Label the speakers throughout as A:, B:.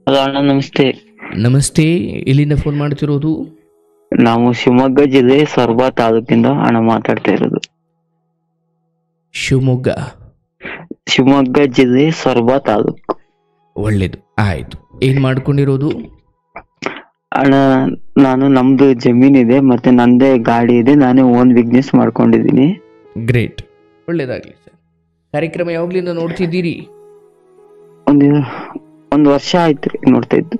A: Hello ಅಣ್ಣ ನಮಸ್ತೆ
B: ನಮಸ್ತೆ ಎಲ್ಲಿಂದ ಫೋನ್ ಮಾಡ್ತಿರೋದು
A: ನಾವು ಶಿವಮೊಗ್ಗ ಜಿಲ್ಲೆ ಸೊರಬ ತಾಲೂಕಿಂದ ಅಣ್ಣ ಮಾತಾಡ್ತಾ ಇರೋದು
B: ಶಿವಮೊಗ್ಗ
A: ಶಿವಮೊಗ್ಗ ಜಿಲ್ಲೆ ಸೊರಬ ತಾಲೂಕು
B: ಒಳ್ಳೇದು ಆಯ್ತು ಏನ್ ಮಾಡ್ಕೊಂಡಿರೋದು
A: ಅಣ್ಣ ನಾನು ನಮ್ದು ಜಮೀನಿದೆ ಮತ್ತೆ ನಂದೇ ಗಾಡಿ ಇದೆ ನಾನೇ ಓನ್ ಬಿಸ್ನೆಸ್ ಮಾಡ್ಕೊಂಡಿದ್ದೀನಿ
B: ಗ್ರೇಟ್ ಒಳ್ಳೇದಾಗ್ಲಿ ಸರ್ ಕಾರ್ಯಕ್ರಮ ಯಾವಾಗ್ಲಿಂದ ನೋಡ್ತಿದ್ದೀರಿ
A: ಒಂದು ಒಂದು ವರ್ಷ ಆಯ್ತು ರೀ ನೋಡ್ತಾ ಇದ್ದು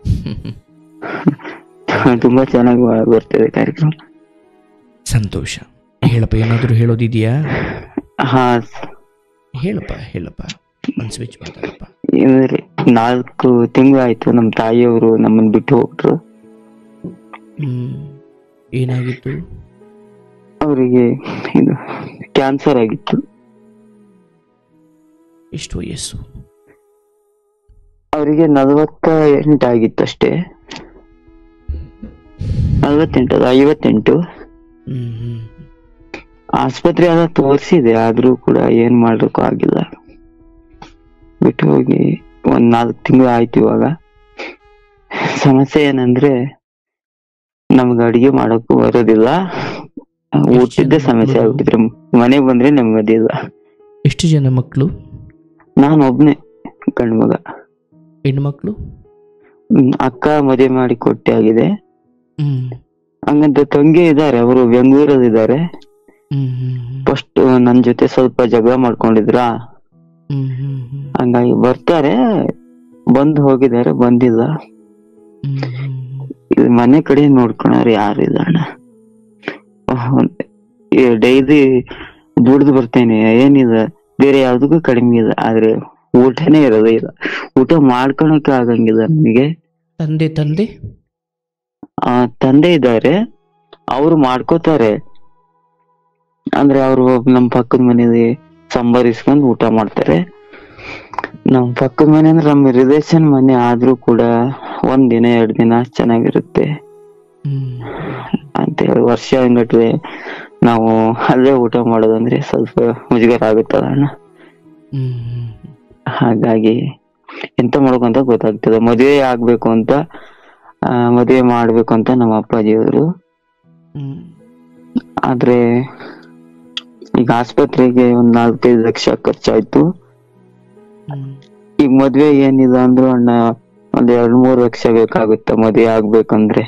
A: ತುಂಬಾ ಚೆನ್ನಾಗಿ ಬರ್ತಿದೆ ಕಾರ್ಯಕ್ರಮ
B: ಸಂತೋಷ ಹೇಳಪ್ಪ ಏನಾದರೂ ಹೇಳೋದಿದೆಯಾ
A: ಹಾ
B: ಹೇಳಪ್ಪ ಹೇಳಪ್ಪ ಒಂದು ಸ್ವಿಚ್ ಮಾತಾಡಪ್ಪ
A: ಅಂದ್ರೆ ನಾಲ್ಕು ತಿಂಗಳಾಯ್ತು ನಮ್ಮ ತಾಯಿಯವರು ನಮ್ಮನ್ನ ಬಿಟ್ಟು ಹೋಗ್ರು
B: ಹ್ಮ್ ಏನಾಗಿತ್ತು
A: ಅವರಿಗೆ ಇದು ಕ್ಯಾನ್ಸರ್ ಆಗಿತ್ತು
B: ಎಷ್ಟು ವಯಸ್ಸು
A: ಅವರಿಗೆ ನಲವತ್ತ ಎಂಟು ಆಗಿತ್ತು ಅಷ್ಟೇ ನಲವತ್ತೆಂಟು ಅದು ಐವತ್ತೆಂಟು
B: ಹ್ಮ್ ಹ್ಮ್
A: ಆಸ್ಪತ್ರೆ ಎಲ್ಲ ತೋರಿಸಿದೆ ಆದ್ರೂ ಕೂಡ ಏನ್ ಮಾಡೋಕ್ಕೂ ಆಗಿಲ್ಲ ಬಿಟ್ಟು ಹೋಗಿ ಒಂದ್ ನಾಲ್ಕು ತಿಂಗಳು ಆಯ್ತು ಇವಾಗ ಸಮಸ್ಯೆ ಏನಂದ್ರೆ ನಮ್ಗೆ ಅಡಿಗೆ ಮಾಡಕ್ಕೂ ಬರೋದಿಲ್ಲ ಊಟದ್ದೇ ಸಮಸ್ಯೆ ಆಗ್ಬಿಟ್ಟಿದ್ರೆ ಮನೆಗ್ ಬಂದ್ರೆ ನೆಮ್ಮದಿ ಇಲ್ಲ
B: ಎಷ್ಟು ಜನ ಮಕ್ಕಳು
A: ನಾನು ಒಬ್ನೇ ಗಂಡು ಮಗ
B: ಹೆಣ್ಮಕ್ಳು
A: ಹ್ಮ್, ಅಕ್ಕ ಮದುವೆ ಮಾಡಿ ಕೊಟ್ಟೆ ಆಗಿದೆ
B: ಹ್ಮ್
A: ಹಂಗಂತ ತಂಗಿ ಇದಾರೆ ಅವರು ಬೆಂಗಳೂರಲ್ಲಿ ಇದಾರೆ
B: ಹ್ಮ್ ಹ್ಮ್ ಹ್ಮ್
A: ಫಸ್ಟ್ ನನ್ ಜೊತೆ ಸ್ವಲ್ಪ ಜಗಳ ಮಾಡ್ಕೊಂಡಿದ್ರಾ
B: ಹ್ಮ್ ಹ್ಮ್ ಹ್ಮ್
A: ಹಂಗಾಗಿ ಬರ್ತಾರೆ ಬಂದ್ ಹೋಗಿದ್ದಾರೆ ಬಂದಿಲ್ಲ
B: ಹ್ಮ್ ಹ್ಮ್
A: ಇಲ್ಲಿ ಮನೆ ಕಡೆ ನೋಡ್ಕೊಳೋರು ಯಾರು ಇಲ್ಲ ಅಣ್ಣ ಡೈಲಿ ದುಡ್ದು ಬರ್ತೇನೆ ಏನಿಲ್ಲ ಬೇರೆ ಯಾವ್ದಕ್ಕೂ ಕಡಿಮೆ ಇಲ್ಲ ಆದ್ರೆ ಊಟನೇ ಇರೋದೇ ಇಲ್ಲ ಊಟ ಮಾಡ್ಕೊಳಕ್ ಆಗಂಗಿಲ್ಲ ನನಗೆ
B: ತಂದೆ ತಂದೆ
A: ಆ ತಂದೆ ಇದ್ದಾರೆ ಅವ್ರು ಮಾಡ್ಕೋತಾರೆ ಅಂದ್ರೆ ಅವರು ನಮ್ ಪಕ್ಕದ ಮನೇಲಿ ಸಂಬರಿಸ್ಕೊಂಡ್ ಊಟ ಮಾಡ್ತಾರೆ ನಮ್ ಪಕ್ಕದ ಮನೆ ಅಂದ್ರೆ ನಮ್ ರಿಲೇಷನ್ ಮನೆ ಆದ್ರೂ ಕೂಡ ಒಂದ್ ದಿನ ಎರಡ್ ದಿನ ಚೆನ್ನಾಗಿರುತ್ತೆ
B: ಹ್ಮ್
A: ಅಂತ ಹೇಳಿ ವರ್ಷ ಗಟ್ಲೆ ನಾವು ಅಲ್ಲೇ ಊಟ ಮಾಡೋದಂದ್ರೆ ಸ್ವಲ್ಪ ಮುಜುಗರ ಆಗುತ್ತಲ್ಲ ಅಣ್ಣ
B: ಹ್ಮ್ ಹ್ಮ್
A: ಹಾಗಾಗಿ ಎಂತ ಮಾಡ್ಬೇಕಂತ ಗೊತ್ತಾಗ್ತದೆ ಮದುವೆ ಆಗ್ಬೇಕು ಅಂತ ಆ, ಮದುವೆ ಮಾಡ್ಬೇಕು ಅಂತ ನಮ್ಮ ಅಪ್ಪಾಜಿಯವರು
B: ಹ್ಮ್
A: ಆದ್ರೆ ಈಗ ಆಸ್ಪತ್ರೆಗೆ ಒಂದ್ ನಾಲ್ಕೈದು ಲಕ್ಷ ಖರ್ಚಾಯ್ತು
B: ಹ್ಮ್
A: ಈಗ ಮದ್ವೆ ಏನಿಲ್ಲ ಅಂದ್ರು ಅಣ್ಣ ಒಂದ್ ಎರಡ್ ಮೂರ್ ಲಕ್ಷ ಬೇಕಾಗುತ್ತೆ ಮದ್ವೆ ಆಗ್ಬೇಕಂದ್ರೆ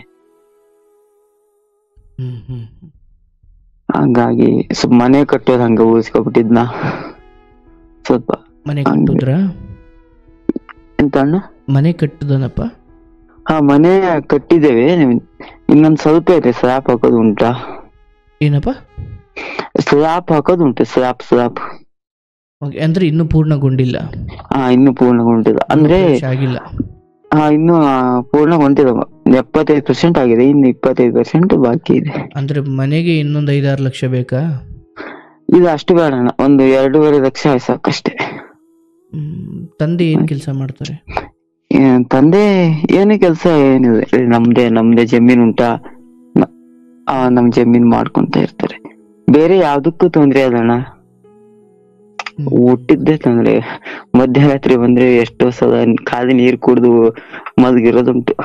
B: ಹ್ಮ್ ಹ್ಮ್
A: ಹಂಗಾಗಿ ಸ್ವಲ್ಪ ಮನೆ ಕಟ್ಟೋದ್ ಹಂಗ ಉಳಿಸ್ಕೊಬಿಟ್ಟಿದ್ನ ಸ್ವಲ್ಪ
B: ಮನೆ ಕಟ್ಟುದ್ರಾ
A: ಎಂತ ಅಣ್ಣ
B: ಮನೆ ಕಟ್ಟುದನಪ್ಪ
A: ಹಾ ಮನೆ ಕಟ್ಟಿದ್ದೇವೆ ಇನ್ನೊಂದ್ ಸ್ವಲ್ಪ ಇದೆ ಸ್ಲ್ಯಾಪ್ ಹಾಕೋದು ಉಂಟಾ
B: ಏನಪ್ಪ
A: ಸ್ಲ್ಯಾಪ್ ಹಾಕೋದು ಉಂಟು ಸ್ಲ್ಯಾಪ್ ಸ್ಲ್ಯಾಪ್
B: ಓಕೆ ಅಂದ್ರೆ ಇನ್ನೂ ಪೂರ್ಣಗೊಂಡಿಲ್ಲ
A: ಹಾ ಇನ್ನು ಪೂರ್ಣಗೊಂಡಿಲ್ಲ ಅಂದ್ರೆ
B: ವರ್ಷ ಆಗಿಲ್ಲ
A: ಹಾ ಇನ್ನು ಆ, ಪೂರ್ಣಗೊಂಡಿಲ್ಲ ಎಪ್ಪತ್ತೈದು ಪರ್ಸೆಂಟ್ ಆಗಿದೆ ಇನ್ನು ಇಪ್ಪತ್ತೈದು ಪರ್ಸೆಂಟ್ ಬಾಕಿ ಇದೆ
B: ಅಂದ್ರೆ ಮನೆಗೆ ಇನ್ನೊಂದು ಐದಾರು ಲಕ್ಷ ಬೇಕಾ
A: ಇದು ಅಷ್ಟು ಬೇಡ ಅಣ್ಣ ಒಂದು ಎರಡೂವರೆ ಲಕ್ಷ ಸಾಕಷ್ಟೇ
B: ಹ್ಮ್ ತಂದೆ ಏನ್ ಕೆಲಸ ಮಾಡ್ತಾರೆ
A: ಏನ್ ತಂದೆ ಏನು ಕೆಲಸ ಏನಿಲ್ಲ ಇಲ್ಲಿ ನಮ್ದೇ ನಮ್ದೇ ಜಮೀನ್ ಉಂಟಾ ನ- ಆ ನಮ್ ಜಮೀನ್ ಮಾಡ್ಕೊಂತ ಇರ್ತಾರೆ ಬೇರೆ ಯಾವ್ದಕ್ಕೂ ತೊಂದ್ರೆ ಇಲ್ಲ ಅಣ್ಣ
B: ಹ್ಮ್.
A: ಊಟದ್ದೇ ತೊಂದ್ರೆ ಮಧ್ಯರಾತ್ರಿ ಬಂದ್ರೆ ಎಷ್ಟೋ ಸಲ ಖಾಲಿ ನೀರ್ ಕುಡ್ದು ಮಲಗಿರೋದುಂಟು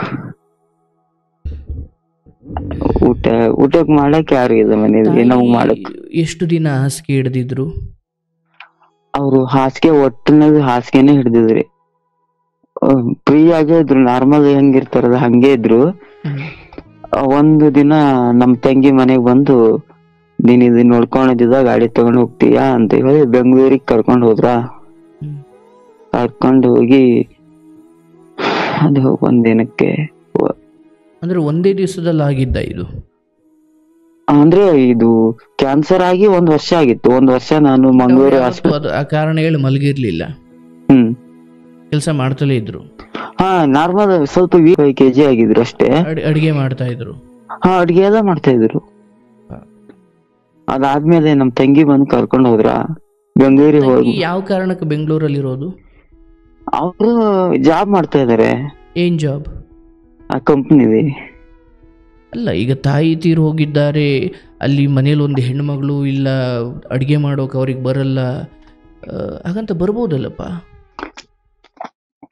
A: ಊಟ ಊಟಕ್ ಮಾಡಕ್ ಯಾರು ಇಲ್ಲ ಮನೇಲಿ ನಾವು ಮಾಡಕ್
B: ತಾಯಿ ಎಷ್ಟು ದಿನ ಹಾಸಿಗೆ ಹಿಡ್ದಿದ್ರು
A: ಅವ್ರು ಹಾಸಿಗೆ ಒಟ್ಟಿನಲ್ಲಿ ಹಾಸಿಗೆನೆ ಹಿಡ್ದಿದ್ರಿ ಫ್ರೀ ಆಗೇ ಇದ್ರು ನಾರ್ಮಲ್ ಹೆಂಗಿರ್ತಾರಲ್ಲ ಹಂಗೆ ಇದ್ರು
B: ಹ್ಮ್.
A: ಆ, ಒಂದು ದಿನ ನಮ್ ತಂಗಿ ಮನೆಗ್ ಬಂದು ನೀನ್ ಇದನ್ನ ನೋಡ್ಕೊಂಡಿದ್ದ ಗಾಡಿ ತಗೊಂಡ್ ಹೋಗ್ತೀಯಾ ಅಂತ ಹೇಳಿ ಬೆಂಗಳೂರಿಗೆ ಕರ್ಕೊಂಡ್ ಹೋದ್ರ
B: ಹ್ಮ್.
A: ಕರ್ಕೊಂಡ್ ಹೋಗಿ ಅದು ಒಂದ್ ದಿನಕ್ಕೆ
B: ಅಂದ್ರೆ ಒಂದೇ ದಿವಸದಲ್ಲಿ ಆಗಿದ್ದ ಇದು
A: ಅಂದ್ರೆ ಇದು ಕ್ಯಾನ್ಸರ್ ಆಗಿ ಒಂದ್ ವರ್ಷ ಆಗಿತ್ತು ಒಂದ್ ವರ್ಷ ನಾನು ಮಂಗಳೂರು
B: ಯಾವತ್ತೂ
A: ಆಸ್ಪತ್ರೆ
B: ಅದು ಆ ಕಾರಣ ಹೇಳಿ ಮಲಗಿರ್ಲಿಲ್ಲ
A: ಹ್ಮ್
B: ಕೆಲಸ ಮಾಡ್ತಲೇ ಇದ್ರು
A: ಹಾ ನಾರ್ಮಲ್ ಸ್ವಲ್ಪ ವೀಕ್ ಕೆಜಿ ಆಗಿದ್ರು ಅಷ್ಟೇ
B: ಅಡ್- ಅಡಿಗೆ ಮಾಡ್ತಾ ಇದ್ರು
A: ಹಾ ಅಡ್ಗೆ ಎಲ್ಲ ಮಾಡ್ತಾ ಇದ್ರು
B: ಹಾ.
A: ಅದಾದ್ಮೇಲೆ ನಮ್ ತಂಗಿ ಬಂದು ಕರ್ಕೊಂಡ್ ಹೋದ್ರ ಬೆಂಗಳೂರಿಗೆ
B: ತಂಗಿ
A: ಹೋಗಿ
B: ಯಾವ ಕಾರಣಕ್ಕೆ ಬೆಂಗಳೂರಲ್ಲಿ ಇರೋದು
A: ಅವರು ಜಾಬ್ ಮಾಡ್ತಾ ಇದಾರೆ
B: ಏನ್ ಜಾಬ್
A: ಆ ಕಂಪ್ನಿಲಿ
B: ಅಲ್ಲ ಈಗ ತಾಯಿ ತೀರು ಹೋಗಿದ್ದಾರೆ ಅಲ್ಲಿ ಮನೇಲಿ ಒಂದು ಹೆಣ್ಮಗಳು ಇಲ್ಲ ಅಡುಗೆ ಮಾಡೋಕೆ ಅವ್ರಿಗೆ ಬರಲ್ಲ ಆ, ಹಾಗಂತ ಬರ್ಬೋದಲ್ಲಪ್ಪ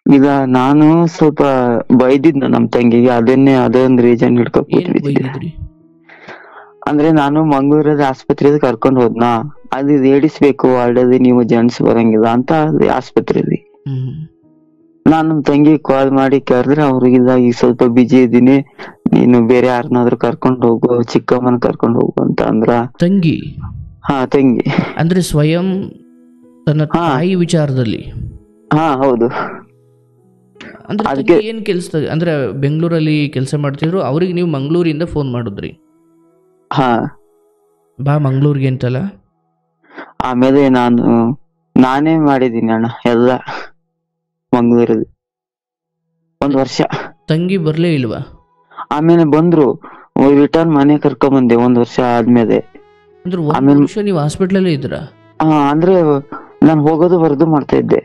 A: ಈಗ ನಾನು ಸ್ವಲ್ಪ ಬೈದಿದ್ನ ನಮ್ ತಂಗಿಗೆ ಅದನ್ನೇ ಅದೊಂದ್ ರೀಸನ್ ಹಿಡ್ಕೊಂಡ್
B: ಏನ್
A: ಕೂತ್ಬಿಟ್ಟಿದ್ದೆ
B: ಬೈದಿದ್ರಿ
A: ಅಂದ್ರೆ ನಾನು ಮಂಗಳೂರದ ಆಸ್ಪತ್ರೆಗೆ ಕರ್ಕೊಂಡ್ ಹೋದ್ನಾ ಅದು ಏಡಿಸ್ಬೇಕು ಆಲ್ರೆಡಿ ನೀವು ಜೆಂಟ್ಸ್ ಬರಂಗಿಲ್ಲ ಅಂತ ಅಲ್ಲಿ ಆಸ್ಪತ್ರೆಯಲ್ಲಿ
B: ಹ್ಮ್
A: ನಾನ್ ನಮ್ ತಂಗಿ ಕಾಲ್ ಮಾಡಿ ಕರೆದ್ರೆ ಅವ್ರಿಗಿಲ್ಲ ಈಗ ಸ್ವಲ್ಪ ಬಿಜಿ ಇದ್ದೀನಿ ನೀನು ಬೇರೆ ಯಾರನ್ನಾದ್ರೂ ಕರ್ಕೊಂಡ್ ಹೋಗು ಚಿಕ್ಕಮ್ಮನ ಕರ್ಕೊಂಡ್ ಹೋಗು ಅಂತ ಅಂದ್ರ
B: ತಂಗಿ
A: ಹಾ ತಂಗಿ
B: ಅಂದ್ರೆ ಸ್ವಯಂ ತನ್ನ
A: ಹಾ.
B: ತಾಯಿ ವಿಚಾರದಲ್ಲಿ
A: ಹಾ ಹೌದು
B: ಅಂದ್ರೆ
A: ಅದಕ್ಕೆ-
B: ತಂಗಿ ಏನ್ ಕೆಲಸ ಅಂದ್ರೆ ಬೆಂಗಳೂರಲ್ಲಿ ಕೆಲಸ ಮಾಡ್ತಿದ್ರು ಅವ್ರಿಗೆ ನೀವು ಮಂಗಳೂರಿಂದ ಫೋನ್ ಮಾಡಿದ್ರಿ
A: ಹಾ
B: ಬಾ ಮಂಗಳೂರಿಗೆ ಅಂತಲ್ಲ
A: ಆಮೇಲೆ ನಾನು ನಾನೇ ಮಾಡಿದೀನಿ ಅಣ್ಣ ಎಲ್ಲ ಮಂಗಳೂರಲ್ಲಿ ಒಂದ್ ವರ್ಷ
B: ತಂಗಿ ಬರ್ಲೇ ಇಲ್ವಾ
A: ಆಮೇಲೆ ಬಂದ್ರು ರಿಟರ್ನ್ ಮನೆ ಕರ್ಕೊಂಡ್ ಬಂದೆ ಒಂದ್ ವರ್ಷ ಆದ್ಮೇಲೆ
B: ಅಂದ್ರೆ ಒಂದ್
A: ಆಮೇಲ್-
B: ವರ್ಷ ನೀವು ಹಾಸ್ಪಿಟ್ಲಲ್ಲೇ ಇದ್ರ
A: ಆ, ಅಂದ್ರೆ ನಾನ್ ಹೋಗೋದು ಬರೋದು ಮಾಡ್ತಾ ಇದ್ದೆ